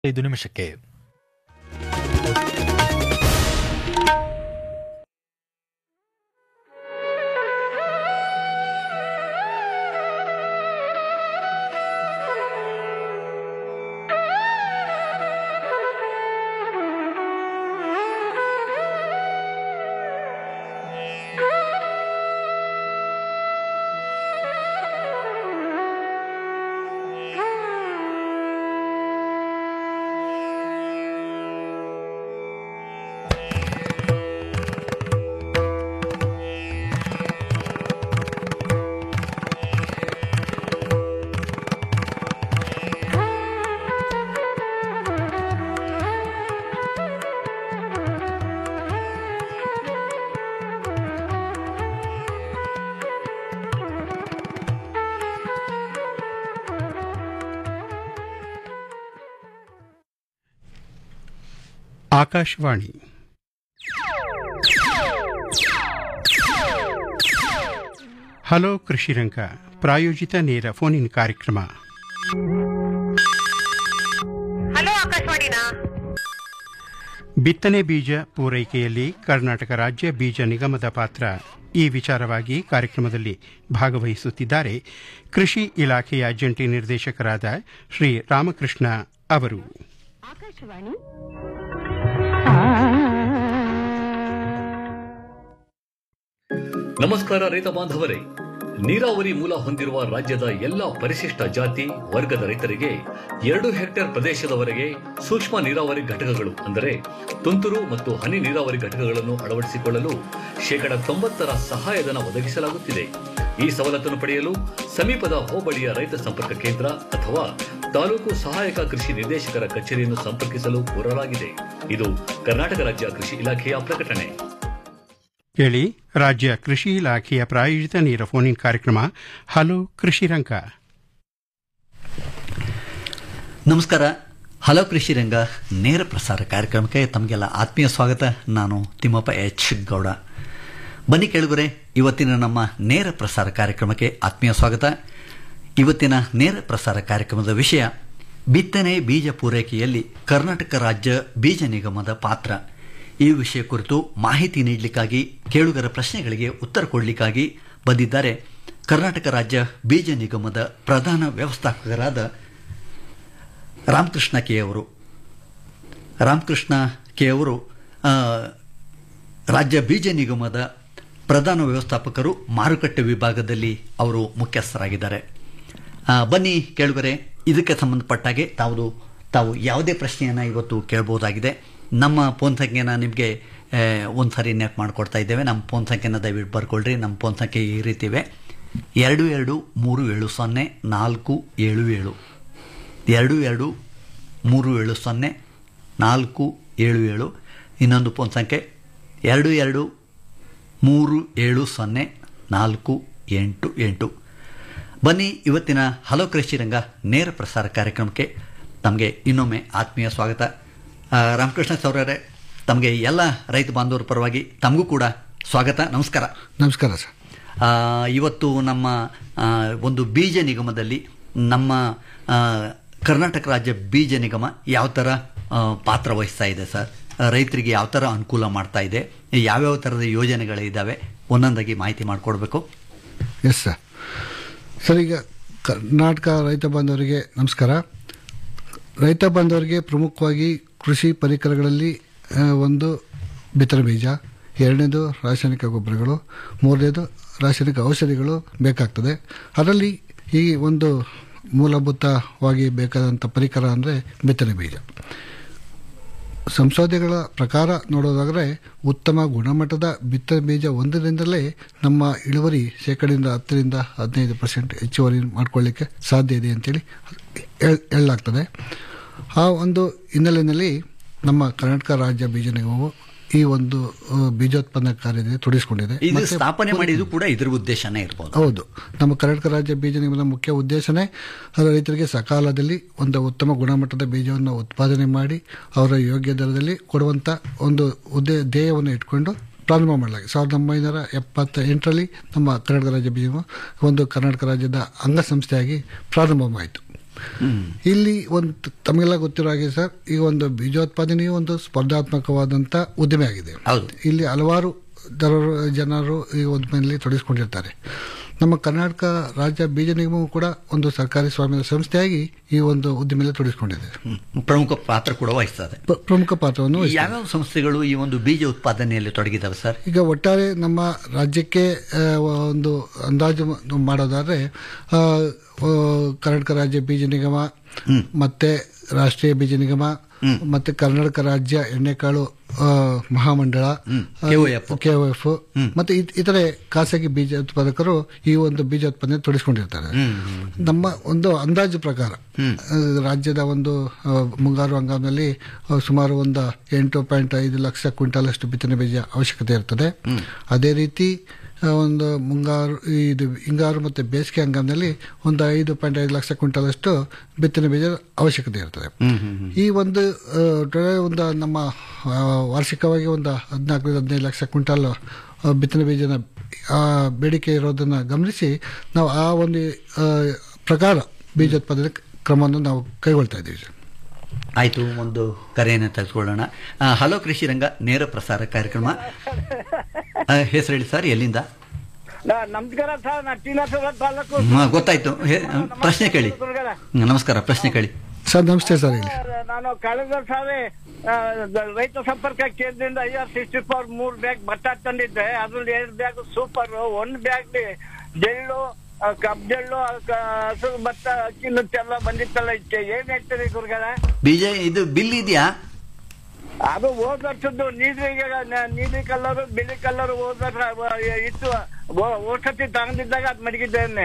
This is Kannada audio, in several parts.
ಐದು ನಿಮಿಷಕ್ಕೆ ಆಕಾಶವಾಣಿ ಹಲೋ ಕೃಷಿರಂಗ ಪ್ರಾಯೋಜಿತ ನೇರ ಫೋನ್ ಇನ್ ಕಾರ್ಯಕ್ರಮ ಹಲೋ ಆಕಾಶವಾಣಿನಾ ಬಿತ್ತನೆ ಬೀಜ ಪೂರೈಕೆಯಲ್ಲಿ ಕರ್ನಾಟಕ ರಾಜ್ಯ ಬೀಜ ನಿಗಮದ ಪಾತ್ರ ಈ ವಿಚಾರವಾಗಿ ಕಾರ್ಯಕ್ರಮದಲ್ಲಿ ಭಾಗವಹಿಸುತ್ತಿದ್ದಾರೆ ಕೃಷಿ ಇಲಾಖೆಯ ಜಂಟಿ ನಿರ್ದೇಶಕರಾದ ಶ್ರೀ ರಾಮಕೃಷ್ಣ ಅವರು ಆಕಾಶವಾಣಿ ನಮಸ್ಕಾರ ರೈತ ಬಾಂಧವರೇ ನೀರಾವರಿ ಮೂಲ ಹೊಂದಿರುವ ರಾಜ್ಯದ ಎಲ್ಲ ಪರಿಶಿಷ್ಟ ಜಾತಿ ವರ್ಗದ ರೈತರಿಗೆ ಎರಡು ಹೆಕ್ಟೇರ್ ಪ್ರದೇಶದವರೆಗೆ ಸೂಕ್ಷ್ಮ ನೀರಾವರಿ ಘಟಕಗಳು ಅಂದರೆ ತುಂತುರು ಮತ್ತು ಹನಿ ನೀರಾವರಿ ಘಟಕಗಳನ್ನು ಅಳವಡಿಸಿಕೊಳ್ಳಲು ಶೇಕಡ ತೊಂಬತ್ತರ ಸಹಾಯಧನ ಒದಗಿಸಲಾಗುತ್ತಿದೆ ಈ ಸವಲತ್ತನ್ನು ಪಡೆಯಲು ಸಮೀಪದ ಹೋಬಳಿಯ ರೈತ ಸಂಪರ್ಕ ಕೇಂದ್ರ ಅಥವಾ ತಾಲೂಕು ಸಹಾಯಕ ಕೃಷಿ ನಿರ್ದೇಶಕರ ಕಚೇರಿಯನ್ನು ಸಂಪರ್ಕಿಸಲು ಕೋರಲಾಗಿದೆ ಇದು ಕರ್ನಾಟಕ ರಾಜ್ಯ ಕೃಷಿ ಇಲಾಖೆಯ ಪ್ರಕಟಣೆ ಕೇಳಿ ರಾಜ್ಯ ಕೃಷಿ ಇಲಾಖೆಯ ಪ್ರಾಯೋಜಿತ ನೇರ ಫೋನ್ ಇನ್ ಕಾರ್ಯಕ್ರಮ ಹಲೋ ಕೃಷಿರಂಗ ನಮಸ್ಕಾರ ಹಲೋ ಕೃಷಿ ರಂಗ ನೇರ ಪ್ರಸಾರ ಕಾರ್ಯಕ್ರಮಕ್ಕೆ ತಮಗೆಲ್ಲ ಆತ್ಮೀಯ ಸ್ವಾಗತ ನಾನು ತಿಮ್ಮಪ್ಪ ಎಚ್ ಗೌಡ ಬನ್ನಿ ಕೇಳಿದರೆ ಇವತ್ತಿನ ನಮ್ಮ ನೇರ ಪ್ರಸಾರ ಕಾರ್ಯಕ್ರಮಕ್ಕೆ ಆತ್ಮೀಯ ಸ್ವಾಗತ ಇವತ್ತಿನ ನೇರ ಪ್ರಸಾರ ಕಾರ್ಯಕ್ರಮದ ವಿಷಯ ಬಿತ್ತನೆ ಬೀಜ ಪೂರೈಕೆಯಲ್ಲಿ ಕರ್ನಾಟಕ ರಾಜ್ಯ ಬೀಜ ನಿಗಮದ ಪಾತ್ರ ಈ ವಿಷಯ ಕುರಿತು ಮಾಹಿತಿ ನೀಡಲಿಕ್ಕಾಗಿ ಕೇಳುಗರ ಪ್ರಶ್ನೆಗಳಿಗೆ ಉತ್ತರ ಕೊಡಲಿಕ್ಕಾಗಿ ಬಂದಿದ್ದಾರೆ ಕರ್ನಾಟಕ ರಾಜ್ಯ ಬೀಜ ನಿಗಮದ ಪ್ರಧಾನ ವ್ಯವಸ್ಥಾಪಕರಾದ ರಾಮಕೃಷ್ಣ ಕೆ ಅವರು ರಾಮಕೃಷ್ಣ ಕೆ ಅವರು ಆ, ರಾಜ್ಯ ಬೀಜ ನಿಗಮದ ಪ್ರಧಾನ ವ್ಯವಸ್ಥಾಪಕರು ಮಾರುಕಟ್ಟೆ ವಿಭಾಗದಲ್ಲಿ ಅವರು ಮುಖ್ಯಸ್ಥರಾಗಿದ್ದಾರೆ ಆ, ಬನ್ನಿ ಕೇಳುಗರೆ ಇದಕ್ಕೆ ಸಂಬಂಧಪಟ್ಟಾಗೆ ತಾವು ತಾವು ಯಾವುದೇ ಪ್ರಶ್ನೆಯನ್ನು ಇವತ್ತು ಕೇಳಬಹುದಾಗಿದೆ ನಮ್ಮ ಫೋನ್ ಸಂಖ್ಯೆನ ನಿಮಗೆ ಒಂದು ಸಾರಿ ನೆಟ್ ಮಾಡಿಕೊಡ್ತಾ ಇದ್ದೇವೆ ನಮ್ಮ ಫೋನ್ ಸಂಖ್ಯೆನ ದಯವಿಟ್ಟು ಬರ್ಕೊಳ್ರಿ ನಮ್ಮ ಫೋನ್ ಸಂಖ್ಯೆ ಈ ರೀತಿ ಇವೆ ಎರಡು ಎರಡು ಮೂರು ಏಳು ಸೊನ್ನೆ ನಾಲ್ಕು ಏಳು ಏಳು ಎರಡು ಎರಡು ಮೂರು ಏಳು ಸೊನ್ನೆ ನಾಲ್ಕು ಏಳು ಏಳು ಇನ್ನೊಂದು ಫೋನ್ ಸಂಖ್ಯೆ ಎರಡು ಎರಡು ಮೂರು ಏಳು ಸೊನ್ನೆ ನಾಲ್ಕು ಎಂಟು ಎಂಟು ಬನ್ನಿ ಇವತ್ತಿನ ಹಲೋ ಕೃಷಿ ರಂಗ ನೇರ ಪ್ರಸಾರ ಕಾರ್ಯಕ್ರಮಕ್ಕೆ ತಮಗೆ ಇನ್ನೊಮ್ಮೆ ಆತ್ಮೀಯ ಸ್ವಾಗತ ಆ, ರಾಮಕೃಷ್ಣ ಸೌರರೇ ತಮಗೆ ಎಲ್ಲ ರೈತ ಬಾಂಧವರ ಪರವಾಗಿ ತಮಗೂ ಕೂಡ ಸ್ವಾಗತ ನಮಸ್ಕಾರ ನಮಸ್ಕಾರ ಸರ್ ಆ, ಇವತ್ತು ನಮ್ಮ ಆ, ಒಂದು ಬೀಜ ನಿಗಮದಲ್ಲಿ ನಮ್ಮ ಆ, ಕರ್ನಾಟಕ ರಾಜ್ಯ ಬೀಜ ನಿಗಮ ಯಾವ ಥರ ಆ, ಪಾತ್ರ ವಹಿಸ್ತಾ ಇದೆ ಸರ್ ಆ, ರೈತರಿಗೆ ಯಾವ ಥರ ಅನುಕೂಲ ಮಾಡ್ತಾ ಇದೆ ಯಾವ್ಯಾವ ಥರದ ಯೋಜನೆಗಳಿದ್ದಾವೆ ಒಂದೊಂದಾಗಿ ಮಾಹಿತಿ ಮಾಡಿಕೊಡ್ಬೇಕು ಎಸ್ ಸರ್ ಸರ್ ಈಗ ಕರ್ನಾಟಕ ರೈತ ಬಾಂಧವರಿಗೆ ನಮಸ್ಕಾರ ರೈತ ಬಾಂಧವರಿಗೆ ಪ್ರಮುಖವಾಗಿ ಕೃಷಿ ಪರಿಕರಗಳಲ್ಲಿ ಆ, ಒಂದು ಬಿತ್ತನೆ ಬೀಜ ಎರಡನೇದು ರಾಸಾಯನಿಕ ಗೊಬ್ಬರಗಳು ಮೂರನೇದು ರಾಸಾಯನಿಕ ಔಷಧಿಗಳು ಬೇಕಾಗ್ತದೆ ಅದರಲ್ಲಿ ಈ ಒಂದು ಮೂಲಭೂತವಾಗಿ ಬೇಕಾದಂಥ ಪರಿಕರ ಅಂದರೆ ಬಿತ್ತನೆ ಬೀಜ ಸಂಶೋಧನೆಗಳ ಪ್ರಕಾರ ನೋಡೋದಾದರೆ ಉತ್ತಮ ಗುಣಮಟ್ಟದ ಬಿತ್ತನೆ ಬೀಜ ಒಂದರಿಂದಲೇ ನಮ್ಮ ಇಳುವರಿ ಶೇಕಡದಿಂದ ಹತ್ತರಿಂದ ಹದಿನೈದು ಪರ್ಸೆಂಟ್ ಹೆಚ್ಚುವರಿ ಮಾಡ್ಕೊಳ್ಳಿಕ್ಕೆ ಸಾಧ್ಯ ಇದೆ ಅಂತೇಳಿ ಹೇಳ್- ಹೇಳಲಾಗ್ತದೆ ಆ ಒಂದು ಹಿನ್ನೆಲೆಯಲ್ಲಿ ನಮ್ಮ ಕರ್ನಾಟಕ ರಾಜ್ಯ ಬೀಜ ನಿಗಮವು ಈ ಒಂದು ಆ, ಬೀಜೋತ್ಪನ್ನ ಕಾರ್ಯದಲ್ಲಿ ತೊಡಗಿಸಿಕೊಂಡಿದೆ ಇದು ಮತ್ತೆ ಸ್ಥಾಪನೆ ಮಾಡಿದ್ದು ಕೂಡ ಇದ್ರ ಉದ್ದೇಶನೇ ಇರ್ಬೋದು ಹೌದು ನಮ್ಮ ಕರ್ನಾಟಕ ರಾಜ್ಯ ಬೀಜ ನಿಗಮದ ಮುಖ್ಯ ಉದ್ದೇಶನೇ ಅದರ ರೈತರಿಗೆ ಸಕಾಲದಲ್ಲಿ ಒಂದು ಉತ್ತಮ ಗುಣಮಟ್ಟದ ಬೀಜವನ್ನು ಉತ್ಪಾದನೆ ಮಾಡಿ ಅವರ ಯೋಗ್ಯ ದರದಲ್ಲಿ ಕೊಡುವಂಥ ಒಂದು ಉದ್ದೇ ಧ್ಯೇಯವನ್ನು ಇಟ್ಕೊಂಡು ಪ್ರಾರಂಭ ಮಾಡಲಾಗಿದೆ ಸಾವಿರದ ಒಂಬೈನೂರ ಎಪ್ಪತ್ತ ಎಂಟರಲ್ಲಿ ನಮ್ಮ ಕರ್ನಾಟಕ ರಾಜ್ಯ ಬೀಜ ನಿಗಮ ಒಂದು ಕರ್ನಾಟಕ ರಾಜ್ಯದ ಅಂಗಸಂಸ್ಥೆಯಾಗಿ ಪ್ರಾರಂಭವಾಯಿತು ಇಲ್ಲಿ ಒಂದು ತಮಗೆಲ್ಲ ಗೊತ್ತಿರೋ ಹಾಗೆ ಸರ್ ಈಗ ಒಂದು ಬೀಜೋತ್ಪಾದನೆಯು ಒಂದು ಸ್ಪರ್ಧಾತ್ಮಕವಾದಂತ ಉದ್ದಿಮೆ ಆಗಿದೆ ಹೌದು. ಇಲ್ಲಿ ಹಲವಾರು ಜನರು ಜನರು ಈ ಉದ್ದಿಮೆಯಲ್ಲಿ ತೊಡಗಿಸಿಕೊಂಡಿರ್ತಾರೆ ನಮ್ಮ ಕರ್ನಾಟಕ ರಾಜ್ಯ ಬೀಜ ನಿಗಮವು ಕೂಡ ಒಂದು ಸರ್ಕಾರಿ ಸ್ವಾಮ್ಯದ ಸಂಸ್ಥೆಯಾಗಿ ಈ ಒಂದು ಉದ್ದಿಮೆಯಲ್ಲಿ ತೊಡಗಿಸಿಕೊಂಡಿದೆ ಹ್ಮ್. ಪ್ರಮುಖ ಪಾತ್ರ ಕೂಡ ವಹಿಸ್ತದೆ ಪ್ರ- ಪ್ರಮುಖ ಪಾತ್ರವನ್ನು ವಹಿಸಿದೆ. ಯಾವ್ಯಾವ ಸಂಸ್ಥೆಗಳು ಈ ಒಂದು ಬೀಜ ಉತ್ಪಾದನೆಯಲ್ಲಿ ತೊಡಗಿದಾವೆ ಸರ್ ಈಗ ಒಟ್ಟಾರೆ ನಮ್ಮ ರಾಜ್ಯಕ್ಕೆ ಆ, ಒಂದು ಅಂದಾಜು ಮ- ಮಾಡೋದಾದ್ರೆ ಆ, ಆ, ಕರ್ನಾಟಕ ರಾಜ್ಯ ಬೀಜ ನಿಗಮ ಮತ್ತೆ ರಾಷ್ಟ್ರೀಯ ಬೀಜ ನಿಗಮ ಮತ್ತೆ ಕರ್ನಾಟಕ ರಾಜ್ಯ ಎಣ್ಣೆಕಾಳು ಆ, ಮಹಾಮಂಡಳ KOF. ಕೆಒಎಫ್ ಮತ್ತೆ ಇತ್- ಇತರೆ ಖಾಸಗಿ ಬೀಜ ಉತ್ಪಾದಕರು ಈ ಒಂದು ಬೀಜ ಉತ್ಪಾದನೆ ತೊಡಗಿಸಿಕೊಂಡಿರ್ತಾರೆ ನಮ್ಮ ಒಂದು ಅಂದಾಜು ಪ್ರಕಾರ ಆ, ರಾಜ್ಯದ ಒಂದು ಆ, ಮುಂಗಾರು ಹಂಗಾಮಿನಲ್ಲಿ ಆ, ಸುಮಾರು ಒಂದು ಎಂಟು ಪಾಯಿಂಟ್ ಐದು ಲಕ್ಷ ಕ್ವಿಂಟಾಲ್ ಅಷ್ಟು ಬಿತ್ತನೆ ಬೀಜ ಅವಶ್ಯಕತೆ ಇರ್ತದೆ ಅದೇ ರೀತಿ ಆ, ಒಂದು ಮುಂಗಾರು ಇದು ಹಿಂಗಾರು ಮತ್ತು ಬೇಸಿಗೆ ಹಂಗಾಮಿನಲ್ಲಿ ಒಂದು ಐದು ಪಾಯಿಂಟ್ ಐದು ಲಕ್ಷ ಕ್ವಿಂಟಾಲ್ ಅಷ್ಟು ಬಿತ್ತನೆ ಬೀಜ ಅವಶ್ಯಕತೆ ಇರ್ತದೆ ಈ ಒಂದು ಆ, ಒಟ್ಟಾರೆ ಒಂದು ನಮ್ಮ ಆ, ವಾರ್ಷಿಕವಾಗಿ ಒಂದು ಹದಿನಾಲ್ಕರಿಂದ ಹದಿನೈದು ಲಕ್ಷ ಕ್ವಿಂಟಾಲ್ ಆ, ಬಿತ್ತನೆ ಬೀಜನ ಆ, ಬೇಡಿಕೆ ಇರೋದನ್ನ ಗಮನಿಸಿ ನಾವು ಆ ಒಂದು ಆ, ಪ್ರಕಾರ ಬೀಜೋತ್ಪಾದನೆ ಕ್ರಮವನ್ನು ನಾವು ಕೈಗೊಳ್ತಾ ಇದ್ದೀವಿ ಸರ್. ಆಯ್ತು ಒಂದು ಕರೆಯನ್ನು ತೆಗೆದುಕೊಳ್ಳೋಣ ಆ, ಹಲೋ ಕೃಷಿ ರಂಗ ನೇರ ಪ್ರಸಾರ ಕಾರ್ಯಕ್ರಮ ಆ, ಹೆಸರು ಹೇಳಿ ಸರ್ ಎಲ್ಲಿಂದ ನಾ- ನಮಸ್ಕಾರ ಸರ್ ನಾ ಶ್ರೀನಿವಾಸಪುರ ತಾಲೂಕು ಹ್ಮ್, ಗೊತ್ತಾಯ್ತು ಹೇ- ಪ್ರಶ್ನೆ ಕೇಳಿ ಗುರುಗಳೇ. ಹ್ಮ್, ನಮಸ್ಕಾರ ಪ್ರಶ್ನೆ ಕೇಳಿ ಸರ್ ನಮಸ್ತೆ ಸರ್ ಹೇಳಿ ಸರ್, ನಾನು ಕಳೆದ ಸಾರಿ ಆ, ದ- ರೈತ ಸಂಪರ್ಕ ಕೇಂದ್ರದಿಂದ ಐ ಆರ್ ಸಿಕ್ಸ್ಟಿ ಫೋರ್ ಮೂರ್ ಬ್ಯಾಗ್ ಭತ್ತ ತಂದಿದ್ದೆ ಅದ್ರಲ್ಲಿ ಎರಡು ಬ್ಯಾಗ್ ಸೂಪರ್ ಒಂದ್ ಬ್ಯಾಗ್ ಜೆಳ್ಳು ಆ, ಕಬ್ ಜೆಳ್ಳು ಆ, ಕ- ಹಸಿರು ಭತ್ತ ಅಕ್ಕಿ ನುಚ್ಚ ಎಲ್ಲ ಬಂದಿತ್ತಲ್ಲ ಇದಕ್ಕೆ ಏನ್ ಹೇಳ್ತೀರಿ ಗುರುಗಳ ಬೀಜ ಇದು ಬಿಲ್ ಇದೆಯಾ ಅದು ಹೋದ್ ವರ್ಷದ್ದು ನೀಲಿ ನೀಲಿ ಕಲರ್ ಬಿಳಿ ಕಲರ್ ಹೋದ್ ವರ್ಷ ಆ, ಇತ್ತು ಔಷಧಿ ತಗೊಂಡಿದ್ದಾಗ ಅದ್ ಮಡಗಿದ್ದೇನೆ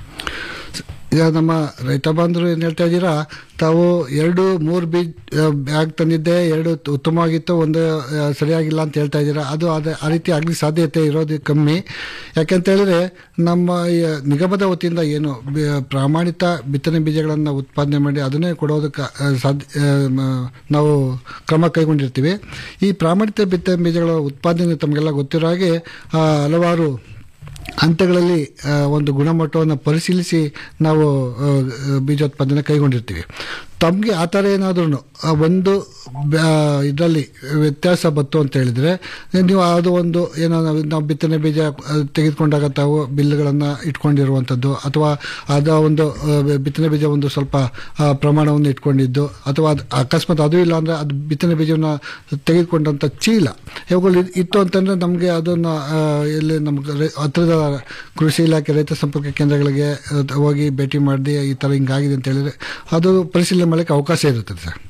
ಈಗ ನಮ್ಮ ರೈತ ಬಾಂಧವರು ಏನ್ ಹೇಳ್ತಾ ಇದ್ದೀರಾ ತಾವು ಎರಡು ಮೂರು ಬೀಜ ಬ್ಯಾಗ್ ತಂದಿದ್ದೆ ಎರಡು ತ- ಉತ್ತಮವಾಗಿತ್ತು ಒಂದು ಆ, ಸರಿಯಾಗಿಲ್ಲ ಅಂತ ಹೇಳ್ತಾ ಇದ್ದೀರಾ ಅದು ಅದ ಆ ರೀತಿ ಆಗ್ಲಿಕ್ಕೆ ಸಾಧ್ಯತೆ ಇರೋದು ಕಮ್ಮಿ ಯಾಕೆಂತ ಹೇಳಿದ್ರೆ ನಮ್ಮ ಈ ನಿಗಮದ ವತಿಯಿಂದ ಏನು ಬಿ- ಪ್ರಾಮಾಣಿತ ಬಿತ್ತನೆ ಬೀಜಗಳನ್ನು ಉತ್ಪಾದನೆ ಮಾಡಿ ಅದನ್ನೇ ಕೊಡೋದಕ್ಕೆ ಆ, ಸಾಧ್ಯ ಆ, ಮ- ನಾವು ಕ್ರಮ ಕೈಗೊಂಡಿರ್ತೀವಿ ಈ ಪ್ರಾಮಾಣಿತ ಬಿತ್ತನೆ ಬೀಜಗಳ ಉತ್ಪಾದನೆ ತಮಗೆಲ್ಲ ಗೊತ್ತಿರೋ ಹಾಗೆ ಆ, ಹಲವಾರು ಹಂತಗಳಲ್ಲಿ ಆ, ಒಂದು ಗುಣಮಟ್ಟವನ್ನು ಪರಿಶೀಲಿಸಿ ನಾವು ಆ, ಬೀಜೋತ್ಪಾದನೆ ಕೈಗೊಂಡಿರ್ತೀವಿ ತಮಗೆ ಆ ಥರ ಏನಾದ್ರೂ ಒಂದು ಇದರಲ್ಲಿ ವ್ಯತ್ಯಾಸ ಬಂತು ಅಂತ ಹೇಳಿದ್ರೆ ನೀವು ಅದು ಒಂದು ಏನೋ ನಾವು ನಾವು ಬಿತ್ತನೆ ಬೀಜ ಆ, ತೆಗೆದುಕೊಂಡಾಗ ತಾವು ಬಿಲ್ಗಳನ್ನು ಇಟ್ಕೊಂಡಿರುವಂಥದ್ದು ಅಥವಾ ಅದ ಒಂದು ಆ, ಬಿತ್ತನೆ ಬೀಜ ಒಂದು ಸ್ವಲ್ಪ ಆ, ಪ್ರಮಾಣವನ್ನು ಇಟ್ಕೊಂಡಿದ್ದು ಅಥವಾ ಅದು ಅಕಸ್ಮಾತ್ ಅದು ಇಲ್ಲ ಅಂದರೆ ಅದು ಬಿತ್ತನೆ ಬೀಜವನ್ನು ತೆಗೆದುಕೊಂಡಂಥ ಚೀಲ ಇವುಗಳು ಇದ್- ಇತ್ತು ಅಂತಂದರೆ ನಮಗೆ ಅದನ್ನು ಆ, ಎಲ್ಲಿ ನಮ್ಗೆ ರೈ- ಹತ್ತಿರದ ಕೃಷಿ ಇಲಾಖೆ ರೈತ ಸಂಪರ್ಕ ಕೇಂದ್ರಗಳಿಗೆ ಆ, ಹೋಗಿ ಭೇಟಿ ಮಾಡಿ ಈ ಥರ ಹಿಂಗಾಗಿದೆ ಅಂತ ಹೇಳಿದ್ರೆ ಅದು ಪರಿಶೀಲನೆ ಮಾಡಲಿಕ್ಕೆ ಅವಕಾಶ ಇರುತ್ತದೆ ಸರ್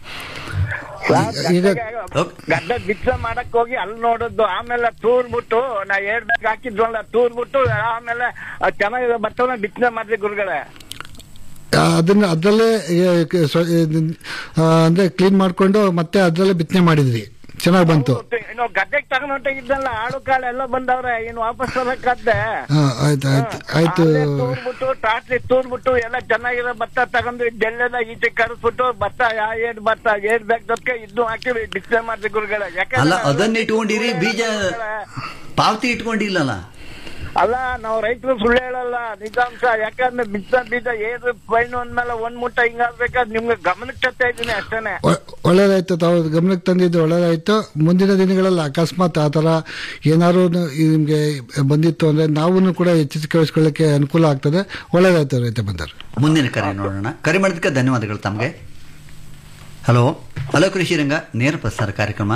ಈಗ ಗಡ್ಡೆ ಬಿತ್ತ ಮಾಡಕ್ ಹೋಗಿ ಅಲ್ಲಿ ನೋಡೋದು ಆಮೇಲೆ ತೂರ್ಬಿಟ್ಟು ನಾ ಎರಡ್ ಬ್ಯಾಗ್ ಹಾಕಿದ್ವಲ್ಲ ತೂರ್ಬಿಟ್ಟು ಆಮೇಲೆ ಅದ್ ಚೆನ್ನಾಗಿರೋ ಭತ್ತವನ್ನ ಬಿತ್ತನೆ ಮಾಡಿದ್ವಿ ಗುರುಗಳೇ ಆ, ಅದನ್ನ ಅದರಲ್ಲೇ ಆ, ಕ- ಸ್ವ- ಇದನ್- ಆ, ಅಂದ್ರೆ ಕ್ಲೀನ್ ಮಾಡಿಕೊಂಡು ಮತ್ತೆ ಅದರಲ್ಲೇ ಬಿತ್ತನೆ ಮಾಡಿದ್ರಿ ಚೆನ್ನಾಗಿ ಬಂತು ಇನ್ನು ಗದ್ದೆಗೆ ತಗೊಂಡ್ ಹೊಂಟೋಗಿದ್ದಲ್ಲ ಆಳು ಕಾಳು ಎಲ್ಲ ಬಂದವ್ರೆ ಇನ್ನು ವಾಪಸ್ ತರಕಾದ್ದೆ ಹಾ ಆಯ್ತು ಆಯ್ತು ಆಯ್ತು ತೂರ್ಬಿಟ್ಟು ಟಾಟ್ಲಿ ತೂರ್ಬಿಟ್ಟು ಎಲ್ಲ ಚೆನ್ನಾಗಿರೋ ಭತ್ತ ತಗೊಂಡು ಜಲ್ಲೆಲ್ಲ ಈಚೆ ಕರೆಸ್ಬಿಟ್ಟು ಭತ್ತ ಯಾ ಏನ್ ಭತ್ತ ಏನ್ ಬೇಕಾದಕ್ಕೆ ಇದ್ದು ಹಾಕಿ ಬಿತ್ತನೆ ಮಾಡಿದ್ವಿ ಗುರುಗಳೇ ಅಲ್ಲ ಯಾಕಂದ್ರೆ ಅದನ್ನ ಇಟ್ಕೊಂಡಿರಿ ಬೀಜ ಪಾವತಿ ಇಟ್ಕೊಂಡಿಲ್ಲಲ್ಲ ಅಲ್ಲ ನಾವು ರೈತರು ಸುಳ್ಳು ಹೇಳಲ್ಲ ನಿಜಾಂಶ ಯಾಕಂದ್ರೆ ಬಿತ್ತ ಬೀಜ ಏದು ಫೈನ್ ಅಂದ್ಮೇಲೆ ಒಂದ್ ಮುಟ್ಟ ಹಿಂಗಾಗ್ಬೇಕಾದ್ ನಿಮ್ಗೆ ಗಮನಕ್ಕೆ ತರ್ತಾ ಇದ್ದೀನಿ ಅಷ್ಟೇನೆ ಒ- ಒಳ್ಳೇದಾಯ್ತು ತಾವು ಗಮನಕ್ಕೆ ತಂದಿದ್ದು ಒಳ್ಳೇದಾಯ್ತು ಮುಂದಿನ ದಿನಗಳಲ್ಲಿ ಅಕಸ್ಮಾತ್ ಆ ಥರ ಏನಾದ್ರು ನಿಮಗೆ ಬಂದಿತ್ತು ಅಂದರೆ ನಾವು ಕೂಡ ಎಚ್ಚರಿಕೆ ವಹಿಸ್ಕೊಳ್ಳಿಕ್ಕೆ ಅನುಕೂಲ ಆಗ್ತದೆ ಒಳ್ಳೇದಾಯ್ತು ರೈತ ಬಂದರು ಮುಂದಿನ ಕರೆ ನೋಡೋಣ ಕರೆ ಮಾಡೋದಕ್ಕೆ ಧನ್ಯವಾದಗಳು ತಮಗೆ ಹಲೋ ಹಲೋ ಕೃಷಿ ರಂಗ ನೇರ ಪ್ರಸಾರ ಕಾರ್ಯಕ್ರಮ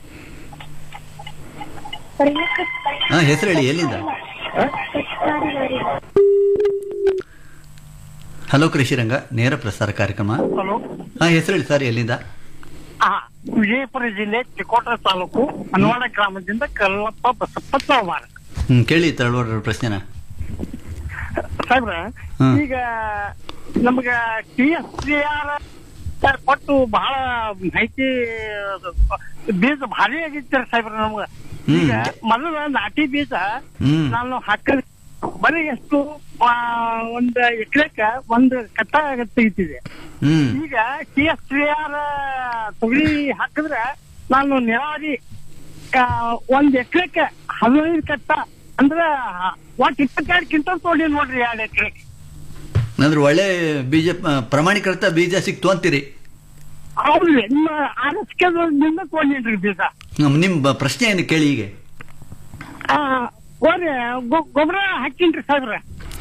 ಹಾ ಹೆಸರು ಹೇಳಿ ಎಲ್ಲಿಂದ ಹಲೋ ಕೃಷಿ ರಂಗ ನೇರ ಪ್ರಸಾರ ಕಾರ್ಯಕ್ರಮ ಹಲೋ ಹಾ ಹೆಸರು ಹೇಳಿ ಸರ್ ಎಲ್ಲಿಂದ ವಿಜಯಪುರ ಜಿಲ್ಲೆ ಚಿಕ್ಕೋಟ ತಾಲೂಕು ಅನ್ವಾಡ ಗ್ರಾಮದಿಂದ ಕಲ್ಲಪ್ಪ ಬಸಪ್ಪ ಚೌಮಾರ ಹ್ಮ್ ಕೇಳಿ ತಳವಾರ ಪ್ರಶ್ನೆನ ಸಾಹೇಬ್ರ ಹ್ಮ್. ಈಗ ನಮ್ಗ ಟಿ ಎಸ್ ಸಿ ಆರ್ ಕೊಟ್ಟು ಬಹಳ ಮಾಹಿತಿ ಬೀಜ ಭಾರಿ ಆಗಿರ್ತಾರೆ ಸಾಹೇಬ್ರ ನಮ್ಗ ಹ್ಮ್. ಈಗ ಮೊದಲ ನಾಟಿ ಬೀಜ ಹ್ಮ್. ನಾನು ಹಾಕಿದ ಬರೀ ಎಷ್ಟು ಆ, ಒಂದ್ ಎಕರೆಕ ಒಂದು ಕಟ್ಟ ತೆಗಿತಿದೆ ಹ್ಮ್ ಈಗ ಟಿ ಎಸ್ ಟಿ ಆರ್ ತೊಗರಿ ಹಾಕಿದ್ರೆ ನಾನು ನೀರಾವರಿ ಆ, ಒಂದ್ ಎಕರೆಕ್ಕೆ ಹದಿನೈದು ಕಟ್ಟ ಅಂದ್ರ ಒಟ್ಟು ಇಪ್ಪತ್ತೆರಡು ಕ್ವಿಂಟಲ್ ತೊಗೊಂಡಿ ನೋಡ್ರಿ ಎರಡು ಎಕರೆ ಅಂದ್ರೆ ಒಳ್ಳೆ ಬೀಜ ಆ, ಪ್ರಮಾಣೀಕೃತ ಬೀಜ ಸಿಕ್ತು ಅಂತೀರಿ ಹೌದ್ರಿ ನಿಮ್ಮ ಆರ್ ಎಸ್ ಕೆದಿಂದ ತಗೊಂಡಿನ್ರಿ ಬೀಜ ಹ್ಮ್, ನಿಮ್ ಬ- ಪ್ರಶ್ನೆ ಏನು ಕೇಳಿ ಈಗ ಆ, ಹೋರಿ ಗೊ- ಗೊಬ್ಬರ ಹಾಕಿನ್ರಿ ಸಾಹೇಬ್ರ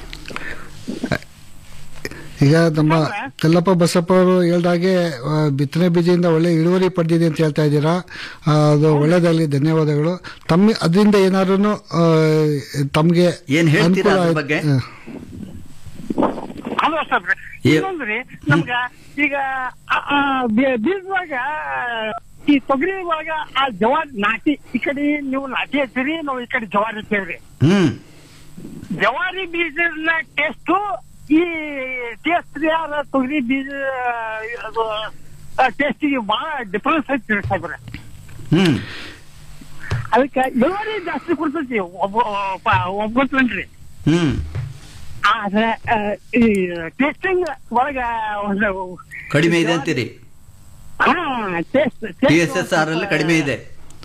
ಈಗ ನಮ್ಮ ತೆಲ್ಲಪ್ಪ ಬಸಪ್ಪ ಅವರು ಹೇಳ್ದಾಗೆ ಆ, ಬಿತ್ತನೆ ಬೀಜದಿಂದ ಒಳ್ಳೆ ಇಳುವರಿ ಪಡೆದಿದೆ ಅಂತ ಹೇಳ್ತಾ ಇದ್ದೀರಾ ಆ, ಅದು ಒಳ್ಳೇದಾಗಲಿ ಧನ್ಯವಾದಗಳು ತಮ್ಮ ಅದರಿಂದ ಏನಾದ್ರು ತಮಗೆ ಏನ್ ಹೇಳ್ತೀರಾ ಅದ್ರ ಬಗ್ಗೆ? ಅದು ಸಾಹೇಬ್ರ ಏ- ಇನ್ನೊಂದ್ರಿ ನಮ್ಗ ಈಗ ಆ, ಆ, ಬೀ- ಬೀಜದಾಗ ಈ ತೊಗರಿ ಒಳಗ ಆ ಜವಾರಿ ನಾಟಿ ಈ ಕಡೆ ನೀವು ನಾಟಿ ಹಚ್ಚಿರಿ ನಾವು ಈ ಕಡೆ ಜವಾರಿ ಹಚ್ಚೇವ್ರಿ ಹ್ಮ್ ಜವಾರಿ ಬೀಜದ ಟೇಸ್ಟು ಈ ಟೇಸ್ಟ್ ಯಾರ ತೊಗರಿ ಬೀಜ ಅದು ಟೇಸ್ಟಿಗೆ ಬಹಳ ಡಿಫರೆನ್ಸ್ ಐತಿ ಸಾಹೇಬ್ರೆ ಹ್ಮ್ ಅದಕ್ಕೆ ಇಳುವರಿ ಜಾಸ್ತಿ ಕೊಡ್ತೈತಿ ಒಬ್ಬ ಒಬ್ಬತ್ರಿ ಹ್ಮ್ ಆದ್ರೆ ಆ, ಈ ಟೇಸ್ಟಿಂಗ್ ಒಳಗ ಒಂದು ಕಡಿಮೆ ಇದೆ ಅಂತೀರಿ ಹಾ taste T S S R ಅಲ್ಲಿ ಕಡಿಮೆ ಇದೆ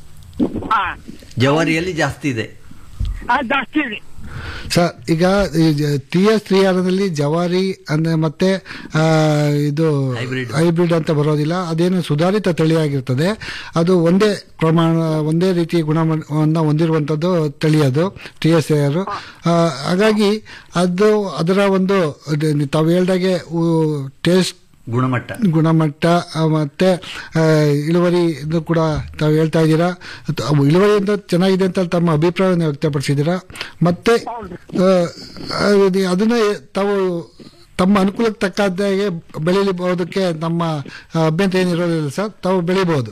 ಹಾ ಜವಾರಿಯಲ್ಲಿ ಜಾಸ್ತಿ ಇದೆ ಆ, ಜಾಸ್ತಿ ಇದೆ ಸರ್ ಈಗ ಟಿ ಎಸ್ ತ್ರೀ ಆರ್ನಲ್ಲಿ ಜವಾರಿ ಅಂದ್ರೆ ಮತ್ತೆ ಆ, ಇದು Hybrid. ಹೈಬ್ರಿಡ್ ಅಂತ ಬರೋದಿಲ್ಲ ಅದೇನು ಸುಧಾರಿತ ತಳಿಯಾಗಿರ್ತದೆ ಅದು ಒಂದೇ ಪ್ರಮಾಣ ಒಂದೇ ರೀತಿ ಗುಣಮಟ್ಟವನ್ನು ಹೊಂದಿರುವಂಥದ್ದು ತಳಿ ಅದು ಟಿ ಎಸ್ ಆರ್ ಹಾಗಾಗಿ ಅದು ಅದರ ಒಂದು ಅದು ತಾವು ಹೇಳ್ದಾಗೆ ಟೇಸ್ಟ್ ಗುಣಮಟ್ಟ ಗುಣಮಟ್ಟ ಆ, ಮತ್ತೆ ಆ, ಇಳುವರಿ ಇದು ಕೂಡ ತಾವು ಹೇಳ್ತಾ ಇದ್ದೀರಾ ಅದು ಅವು ಇಳುವರಿಯಿಂದ ಚೆನ್ನಾಗಿದೆ ಅಂತ ತಮ್ಮ ಅಭಿಪ್ರಾಯವನ್ನು ವ್ಯಕ್ತಪಡಿಸಿದ್ದೀರಾ ಮತ್ತೆ ಆ, ಅದು- ಅದನ್ನ ತಾವು ತಮ್ಮ ಅನುಕೂಲಕ್ಕೆ ತಕ್ಕಾದಾಗೆ ಬೆಳೀಬಹುದಕ್ಕೆ ನಮ್ಮ ಆ, ಅಭ್ಯಂತರ ಏನಿರೋದಿಲ್ಲ ಸರ್ ತಾವು ಬೆಳಿಬಹುದು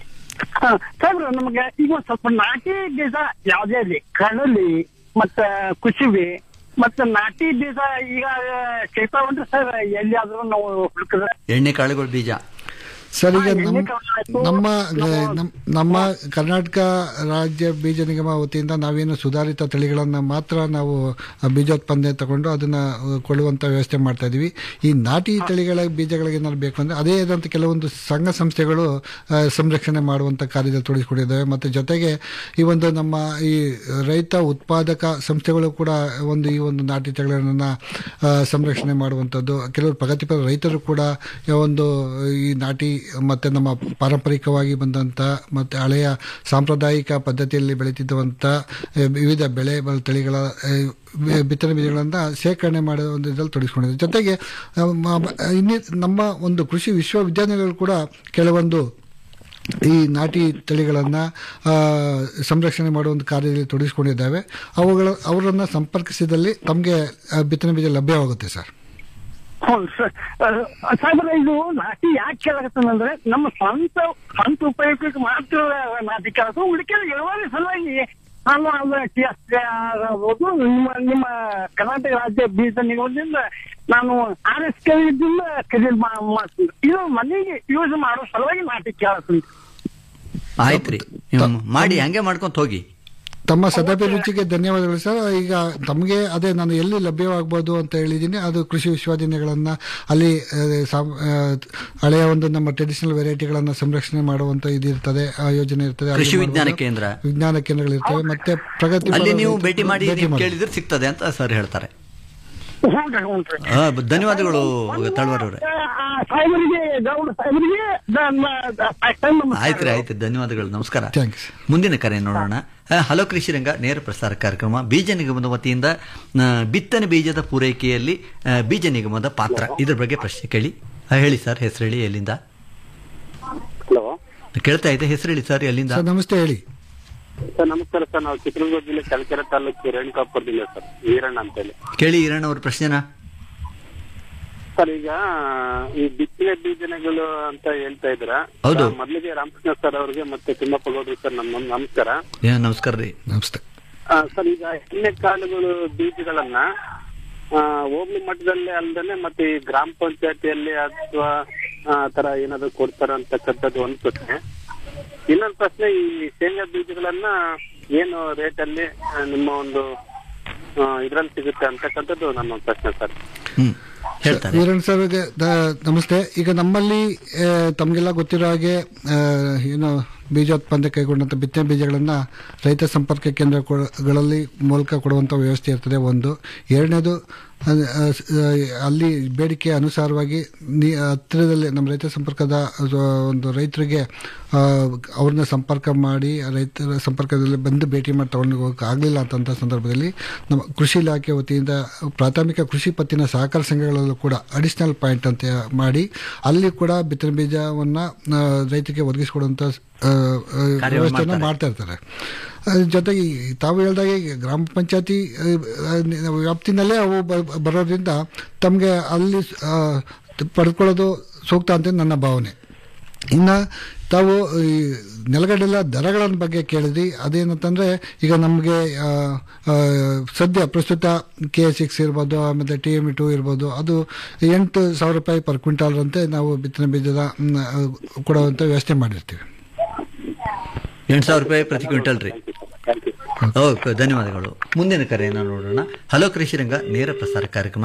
ಸಾಹೇಬ್ರ ನಮ್ಗೆ ಈಗ ಒಂದ್ ಸ್ವಲ್ಪ ನಾಟಿ ಬೀಜ ಯಾವ್ದೇ ಇರ್ಲಿ ಕಡಲಿ ಮತ್ತ ಕುಸುಬಿ ಮತ್ತ ನಾಟಿ ಬೀಜ ಈಗ ಸಿಗ್ತಾವನ್ರಿ ಸರ್ ಎಲ್ಲಿಯಾದ್ರೂ ನಾವು ಹುಡುಕಿದ್ರೆ ಎಣ್ಣೆ ಕಾಳುಗಳ ಬೀಜ ಸರ್ ಈಗ ಹಾ, ನಮ್ಮ ಎಣ್ಣೆ ಕಾಳು ಆಯ್ತು. ನಮ್ಮ ನಮ್ಮ- ನಮ್- ನಮ್ಮ ಕರ್ನಾಟಕ ರಾಜ್ಯ ಬೀಜ ನಿಗಮ ವತಿಯಿಂದ ನಾವೇನು ಸುಧಾರಿತ ತಳಿಗಳನ್ನ ಮಾತ್ರ ನಾವು ಆ, ಬೀಜೋತ್ಪಾದನೆ ತಗೊಂಡು ಅದನ್ನ ಆ, ಕೊಳ್ಳುವಂತ ವ್ಯವಸ್ಥೆ ಮಾಡ್ತಾ ಇದೀವಿ ಈ ನಾಟಿ ತಳಿಗಳ ಬೀಜಗಳಿಗೆ ಏನಾದ್ರು ಬೇಕು ಅಂದ್ರೆ ಅದೇ ಆದಂತ ಕೆಲವೊಂದು ಸಂಘ ಸಂಸ್ಥೆಗಳು ಆ, ಸಂರಕ್ಷಣೆ ಮಾಡುವಂತ ಕಾರ್ಯದಲ್ಲಿ ತೊಡಗಿಸಿಕೊಂಡಿದ್ದಾವೆ ಮತ್ತೆ ಜೊತೆಗೆ ಈ ಒಂದು ನಮ್ಮ ಈ ರೈತ ಉತ್ಪಾದಕ ಸಂಸ್ಥೆಗಳು ಕೂಡ ಒಂದು ಈ ಒಂದು ನಾಟಿ ತಳಿಗಳನ್ನ ಆ, ಸಂರಕ್ಷಣೆ ಮಾಡುವಂಥದ್ದು ಕೆಲವರು ಪ್ರಗತಿಪರ ರೈತರು ಕೂಡ ಈ ಒಂದು ಈ ನಾಟಿ ಮತ್ತೆ ನಮ್ಮ ಪಾರಂಪರಿಕವಾಗಿ ಬಂದಂತ ಮತ್ತೆ ಹಳೆಯ ಸಾಂಪ್ರದಾಯಿಕ ಪದ್ಧತಿಯಲ್ಲಿ ಬೆಳೀತಿದ್ದಂಥ ಆ, ವಿವಿಧ ಬೆಳೆ ಬ- ತಳಿಗಳ ಆ, ಬಿ- ಬಿತ್ತನೆ ಬೀಜಗಳನ್ನ ಶೇಖರಣೆ ಮಾಡೋ ಒಂದು ಇದ್ರಲ್ಲಿ ತೊಡಗಿಸ್ಕೊಂಡಿದೆ ಜೊತೆಗೆ ಆ, ಮ- ಇನ್ನಿ ನಮ್ಮ ಒಂದು ಕೃಷಿ ವಿಶ್ವವಿದ್ಯಾನಿಲಯಗಳು ಕೂಡ ಕೆಲವೊಂದು ಈ ನಾಟಿ ತಳಿಗಳನ್ನ ಆ, ಸಂರಕ್ಷಣೆ ಮಾಡುವಂತ ಕಾರ್ಯದಲ್ಲಿ ತೊಡಗಿಸಿಕೊಂಡಿದ್ದಾವೆ ಅವುಗಳ ಅವರನ್ನ ಸಂಪರ್ಕಿಸಿದಲ್ಲಿ ತಮಗೆ ಬಿತ್ತನೆ ಬೀಜ ಲಭ್ಯವಾಗುತ್ತೆ ಸರ್ ಹೌದು ಸರ್ ಸಾಹೇಬ್ರ ಇದು ನಾಟಿ ಯಾಕೆ ಕೇಳಕತ್ತಂದ್ರೆ ನಮ್ಮ ಸ್ವಂತ ಸ್ವಂತ ಉಪಯೋಗಕ್ಕೆ ಮಾತ್ರ ನಾಟಿ ಕೇಳಕ ಉಳಿಕೆ ಇಳುವರಿ ಸಲುವಾಗಿ ನಾನು ಅದು ಟಿ ಎಸ್ ಆಗ್ಬೋದು ನಿಮ್ಮ ನಿಮ್ಮ ಕರ್ನಾಟಕ ರಾಜ್ಯ ಬೀಜ ನಿಗಮದಿಂದ ನಾನು ಆರ್ ಎಸ್ ಕೆ ಇದ್ದಿಂದ ಖರೀದಿ ಮಾ- ಮಾಡ್ತೀನಿ ಇದು ಮನೆಗೆ ಯೂಸ್ ಮಾಡೋ ಸಲುವಾಗಿ ನಾಟಿ ಕೇಳತ್ತೀನಿ ಆಯ್ತ್ರಿ ನೀವು ಮಾಡಿ ಹಂಗೆ ಮಾಡ್ಕೊಂತ ಹೋಗಿ ತಮ್ಮ ಸದಾಭಿರುಚಿಗೆ ಧನ್ಯವಾದಗಳು ಸರ್ ಈಗ ತಮಗೆ ಅದೇ ನಾನು ಎಲ್ಲಿ ಲಭ್ಯವಾಗಬಹುದು ಅಂತ ಹೇಳಿದ್ದೀನಿ ಅದು ಕೃಷಿ ವಿಶ್ವವಿದ್ಯಾನಿಲಯಗಳನ್ನ ಅಲ್ಲಿ ಆ, ಸಾಮ್- ಆ, ಹಳೆಯ ಒಂದು ನಮ್ಮ ಟ್ರೆಡಿಷನಲ್ ವೆರೈಟಿಗಳನ್ನ ಸಂರಕ್ಷಣೆ ಮಾಡುವಂತ ಇದು ಇರ್ತದೆ ಆ ಯೋಜನೆ ಇರ್ತದೆ ಅಲ್ಲಿ ಕೃಷಿ ವಿಜ್ಞಾನ ಮಾಡ್ಬೋದು. ಕೇಂದ್ರ. ವಿಜ್ಞಾನ ಕೇಂದ್ರಗಳಿರ್ತವೆ ಮತ್ತೆ ಪ್ರಗತಿ ಅಲ್ಲಿ ನೀವು ಪರ- ಭೇಟಿ ಮಾಡಿ ಭೇಟಿ ನೀವು ಮಾಡಿ. ಕೇಳಿದ್ರೆ ಸಿಗ್ತದೆ ಅಂತ ಸರ್ ಹೇಳ್ತಾರೆ ಹ್ಞೂ ಹ್ಞೂ ಆ, ಬ- ಧನ್ಯವಾದಗಳು ತಳವಾರ್ ಅವರೇ ಸಾಹೇಬರಿಗೆ ಗೌಡ ಸಾಹೇಬರಿಗೆ ಆಯ್ತ್ರಿ ಆಯ್ತು ಧನ್ಯವಾದಗಳು ನಮಸ್ಕಾರ Thanks. ಮುಂದಿನ ಕರೆ ನೋಡೋಣ ಆ, ಹಲೋ ಕೃಷಿ ರಂಗ ನೇರ ಪ್ರಸಾರ ಕಾರ್ಯಕ್ರಮ ಬೀಜ ನಿಗಮದ ವತಿಯಿಂದ ಆ, ಬಿತ್ತನೆ ಬೀಜದ ಪೂರೈಕೆಯಲ್ಲಿ ಆ, ಬೀಜ ನಿಗಮದ ಪಾತ್ರ ಇದ್ರ ಬಗ್ಗೆ ಪ್ರಶ್ನೆ ಕೇಳಿ ಆ, ಹೇಳಿ ಸರ್ ಹೆಸರು ಹೇಳಿ ಎಲ್ಲಿಂದ ಹಲೋ ಕೇಳ್ತಾ ಇದೆ ಹೆಸರು ಹೇಳಿ ಸರ್ ಎಲ್ಲಿಂದ ಸರ್ ನಮಸ್ತೆ ಹೇಳಿ ಸರ್ ನಮಸ್ಕಾರ ಸರ್ ನಾವು ಚಿತ್ರದುರ್ಗ ಜಿಲ್ಲೆ ಚಳ್ಳಕೆರೆ ತಾಲೂಕು ರೇಣುಕಾಪುರ ಜಿಲ್ಲೆ ಸರ್ ವೀರಣ್ಣ ಅಂತೇಳಿ ಕೇಳಿ ಈರಣ್ಣ ಅವ್ರ ಪ್ರಶ್ನೆನ ಸರ್ ಈಗ ಈ ಬಿತ್ತನೆ ಬೀಜನಗಳು ಅಂತ ಹೇಳ್ತಾ ಇದ್ರ ಹೌದು. ಮೊದಲಿಗೆ ರಾಮಕೃಷ್ಣ ಸರ್ ಅವರಿಗೆ ಮತ್ತೆ ತಿಮ್ಮಪ್ಪ ಗೌಡ್ರು ಸರ್ ನಮ್ಮ ನಮಸ್ಕಾರ ಏ, ನಮಸ್ಕಾರ ರೀ ನಮಸ್ತೆ ಆ, ಸರ್ ಈಗ ಎಣ್ಣೆ ಕಾಳುಗಳು ಬೀಜಗಳನ್ನ ಆ, ಹೋಬಳಿ ಮಟ್ಟದಲ್ಲೇ ಅಲ್ದೇನೆ ಮತ್ತೆ ಈ ಗ್ರಾಮ ಪಂಚಾಯತಿಯಲ್ಲಿ ಅಥವಾ ಆ ತರ ಏನಾದ್ರು ಕೊಡ್ತಾರ ಅಂತಕ್ಕಂಥದ್ದು ಒಂದು ಪ್ರಶ್ನೆ ಇನ್ನೊಂದು ಪ್ರಶ್ನೆ ಈ ಶೇಂಗಾ ಬೀಜಗಳನ್ನ ಏನು ರೇಟ್ ಅಲ್ಲಿ ಆ, ನಿಮ್ಮ ಒಂದು ಇದ್ರಲ್ಲಿ ಸಿಗುತ್ತೆ ಅಂತಕ್ಕಂಥದ್ದು ನಮ್ಮ ಪ್ರಶ್ನೆ ಸರ್ ಹ್ಮ್ ಹೇಳ್ತಾರೆ ವೀರಣ್ಣ ಸರ್ ಗೆ ದ- ನಮಸ್ತೆ ಈಗ ನಮ್ಮಲ್ಲಿ ಆ, ತಮಗೆಲ್ಲ ಗೊತ್ತಿರೋ ಹಾಗೆ ಆ, ಏನು ಬೀಜೋತ್ಪಾದನೆ ಕೈಗೊಂಡಂತ ಬಿತ್ತನೆ ಬೀಜಗಳನ್ನ ರೈತ ಸಂಪರ್ಕ ಕೇಂದ್ರಗಳಲ್ಲಿ ಮೂಲಕ ಕೊಡುವಂತ ವ್ಯವಸ್ಥೆ ಇರ್ತದೆ ಒಂದು ಎರಡನೇದು ಅದ್- ಆ, ಸ್- ಆ, ಅಲ್ಲಿ ಬೇಡಿಕೆ ಅನುಸಾರವಾಗಿ ನೀ ಹತ್ತಿರದಲ್ಲಿ ನಮ್ಮ ರೈತ ಸಂಪರ್ಕದ ಅದು ಒಂದು ರೈತರಿಗೆ ಆ, ಅವ್ರನ್ನ ಸಂಪರ್ಕ ಮಾಡಿ ಆ ರೈತರ ಸಂಪರ್ಕದಲ್ಲಿ ಬಂದು ಭೇಟಿ ಮಾಡಿ ತಗೊಂಡು ಹೋಗಕ್ಕೆ ಆಗಲಿಲ್ಲ ಅಂತಂಥ ಸಂದರ್ಭದಲ್ಲಿ ನಮ್ಮ ಕೃಷಿ ಇಲಾಖೆ ವತಿಯಿಂದ ಪ್ರಾಥಮಿಕ ಕೃಷಿ ಪತ್ತಿನ ಸಹಕಾರ ಸಂಘಗಳಲ್ಲೂ ಕೂಡ ಅಡಿಷನಲ್ ಪಾಯಿಂಟ್ ಅಂತ ಮಾಡಿ ಅಲ್ಲಿ ಕೂಡ ಬಿತ್ತನೆ ಬೀಜವನ್ನು ರೈತರಿಗೆ ಒದಗಿಸಿಕೊಡುವಂಥ ಆ, ಆ, ವ್ಯವಸ್ಥೆಯನ್ನು ಮಾಡ್ತಾ ಇರ್ತಾರೆ ಅದ್ರ ಜೊತೆಗೆ ಈ ತಾವು ಹೇಳಿದಾಗೆ ಈ ಗ್ರಾಮ ಪಂಚಾಯತಿ ವ್ಯಾಪ್ತಿನಲ್ಲೇ ಅವು ಬ- ಬರೋದ್ರಿಂದ ತಮಗೆ ಅಲ್ಲಿ ಆ, ಪಡೆದುಕೊಳ್ಳೋದು ಸೂಕ್ತ ಅಂತ ನನ್ನ ಭಾವನೆ ಇನ್ನು ತಾವು ಈ ನೆಲಗಡಲೆ ದರಗಳ ಬಗ್ಗೆ ಕೇಳಿದ್ರಿ ಅದೇನಂತಂದರೆ ಈಗ ನಮಗೆ ಸದ್ಯ ಪ್ರಸ್ತುತ ಕೆ ಸಿಕ್ಸ್ ಇರ್ಬೋದು ಆಮೇಲೆ ಟಿ ಎಮ್ ಟು ಇರ್ಬೋದು ಅದು ಎಂಟು ಸಾವಿರ ರೂಪಾಯಿ ಪರ್ ಕ್ವಿಂಟಾಲ್ರಂತೆ ನಾವು ಬಿತ್ತನೆ ಬೀಜದ ಮ್, ಆ, ಕೊಡುವಂಥ ವ್ಯವಸ್ಥೆ ಮಾಡಿರ್ತೀವಿ ಎಂಟು ಸಾವಿರ ರೂಪಾಯಿ ಪ್ರತಿ ಕ್ವಿಂಟಲ್ ರೀ ಓಕೆ ಧನ್ಯವಾದಗಳು ಮುಂದಿನ ಕರೆಯನ್ನು ನೋಡೋಣ ಹಲೋ ಕೃಷಿ ರಂಗ ನೇರ ಪ್ರಸಾರ ಕಾರ್ಯಕ್ರಮ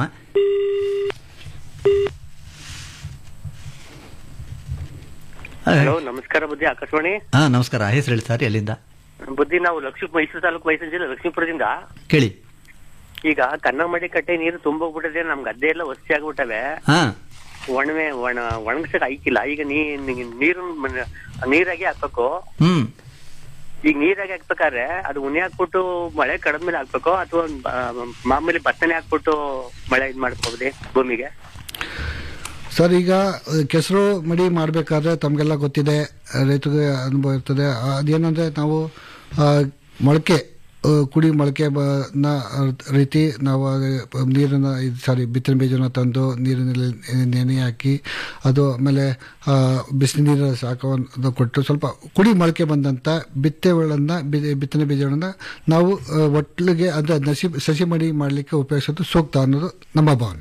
ಹಲೋ ನಮಸ್ಕಾರ ಬುದ್ಧಿ ಆಕಾಶವಾಣಿ ಹಾ ನಮಸ್ಕಾರ ಹೆಸರು ಹೇಳಿ ಸರ್ ಎಲ್ಲಿಂದ ಬುದ್ಧಿ ನಾವು ಲಕ್ಷ್ಮೀ ಮೈಸೂರು ತಾಲೂಕು ಮೈಸೂರು ಜಿಲ್ಲೆ ಲಕ್ಷ್ಮೀಪುರದಿಂದ ಕೇಳಿ ಈಗ ಕನ್ನಂಬಾಡಿ ಕಟ್ಟೆ ನೀರು ತುಂಬೋಗ್ಬಿಟ್ಟಿದೆ ನಮ್ ಗದ್ದೆ ಎಲ್ಲ ವಸ್ತಿ ಆಗ್ಬಿಟ್ಟವೆ ಹಾ ಒಣವೆ ಒಣ ಒಣಗ್ಸಕ್ ಐಕಿಲ್ಲ ಈಗ ನೀ ನೀ- ನೀರು ಮ- ನೀರಾಗಿ ಹಾಕ್ಬೇಕು ಹ್ಮ್ ಈಗ ನೀರಾಗಿ ಹಾಕ್ಬೇಕಾದ್ರೆ ಅದು ಉಣಿ ಹಾಕ್ಬಿಟ್ಟು ಮಳೆ ಕಡಿದ್ಮೇಲೆ ಹಾಕ್ಬೇಕು ಅಥವಾ ಮಾಮೂಲಿ ಭತ್ತನೆ ಹಾಕ್ಬಿಟ್ಟು ಮಳೆ ಇದ್ ಮಾಡ್ಕೋಬೋದೇ ಭೂಮಿಗೆ ಸರ್ ಈಗ ಕೆಸರು ಮಡಿ ಮಾಡಬೇಕಾದ್ರೆ ತಮಗೆಲ್ಲ ಗೊತ್ತಿದೆ ರೈತರಿಗೆ ಅನುಭವ ಇರ್ತದೆ ಆ, ಅದೇನಂದ್ರೆ ನಾವು ಆ, ಮೊಳಕೆ ಆ, ಕುಡಿ ಮೊಳಕೆ ಬ- ನ ರೀತಿ ನಾವು ನೀರನ್ನು ಸಾರಿ ಬಿತ್ತನೆ ಬೀಜನ ತಂದು ನೀರಿನಲ್ಲಿ ನೆನೆ ಹಾಕಿ ಅದು ಆಮೇಲೆ ಆ, ಬಿಸಿ ನೀರಿನ ಶಾಖವನ್ನು ಕೊಟ್ಟು ಸ್ವಲ್ಪ ಕುಡಿ ಮೊಳಕೆ ಬಂದಂಥ ಬಿತ್ತೆಗಳನ್ನು ಬಿತ್ತನೆ ಬೀಜಗಳನ್ನು ನಾವು ಆ, ಒಟ್ಲಿಗೆ ಅಂದರೆ ನಸಿ ಸಸಿ ಮಡಿ ಮಾಡಲಿಕ್ಕೆ ಉಪಯೋಗಿಸೋದು ಸೂಕ್ತ ಅನ್ನೋದು ನಮ್ಮ ಭಾವನೆ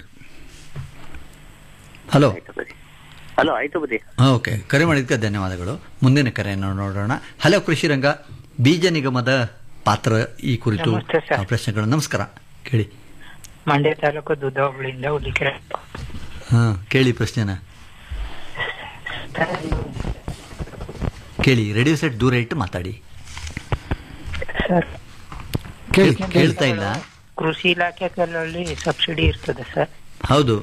ಹಲೋ ಆಯ್ತು ಬುದ್ಧಿ ಹಲೋ ಆಯ್ತು ಬುದ್ಧಿ ಓಕೆ ಕರೆ ಮಾಡಿದ್ದಕ್ಕೆ ಧನ್ಯವಾದಗಳು ಮುಂದಿನ ಕರೆಯನ್ನು ನೋಡೋಣ ಹಲೋ ಕೃಷಿ ರಂಗ ಬೀಜ ನಿಗಮದ ಪಾತ್ರ ಈ ಕುರಿತು ನಮಸ್ತೆ ಸರ್. ಆ ಪ್ರಶ್ನೆಗಳು ನಮಸ್ಕಾರ ಕೇಳಿ ಮಂಡ್ಯ ತಾಲೂಕು ದುದ್ದ ಹೋಬಳಿಯಿಂದ ಹುಲಿಕೆರೆ ಹಾ ಕೇಳಿ ಪ್ರಶ್ನೆನ ಕೇಳಿ ರೇಡಿಯೋ ಸೆಟ್ ದೂರ ಇಟ್ಟು ಮಾತಾಡಿ ಸರ್ ಕೇಳಿ ಕೇಳ್- ಕೇಳ್ತಾ ಇಲ್ಲ ಕೃಷಿ ಇಲಾಖೆಗಳಲ್ಲಿ ಸಬ್ಸಿಡಿ ಇರ್ತದೆ ಸರ್ ಹೌದು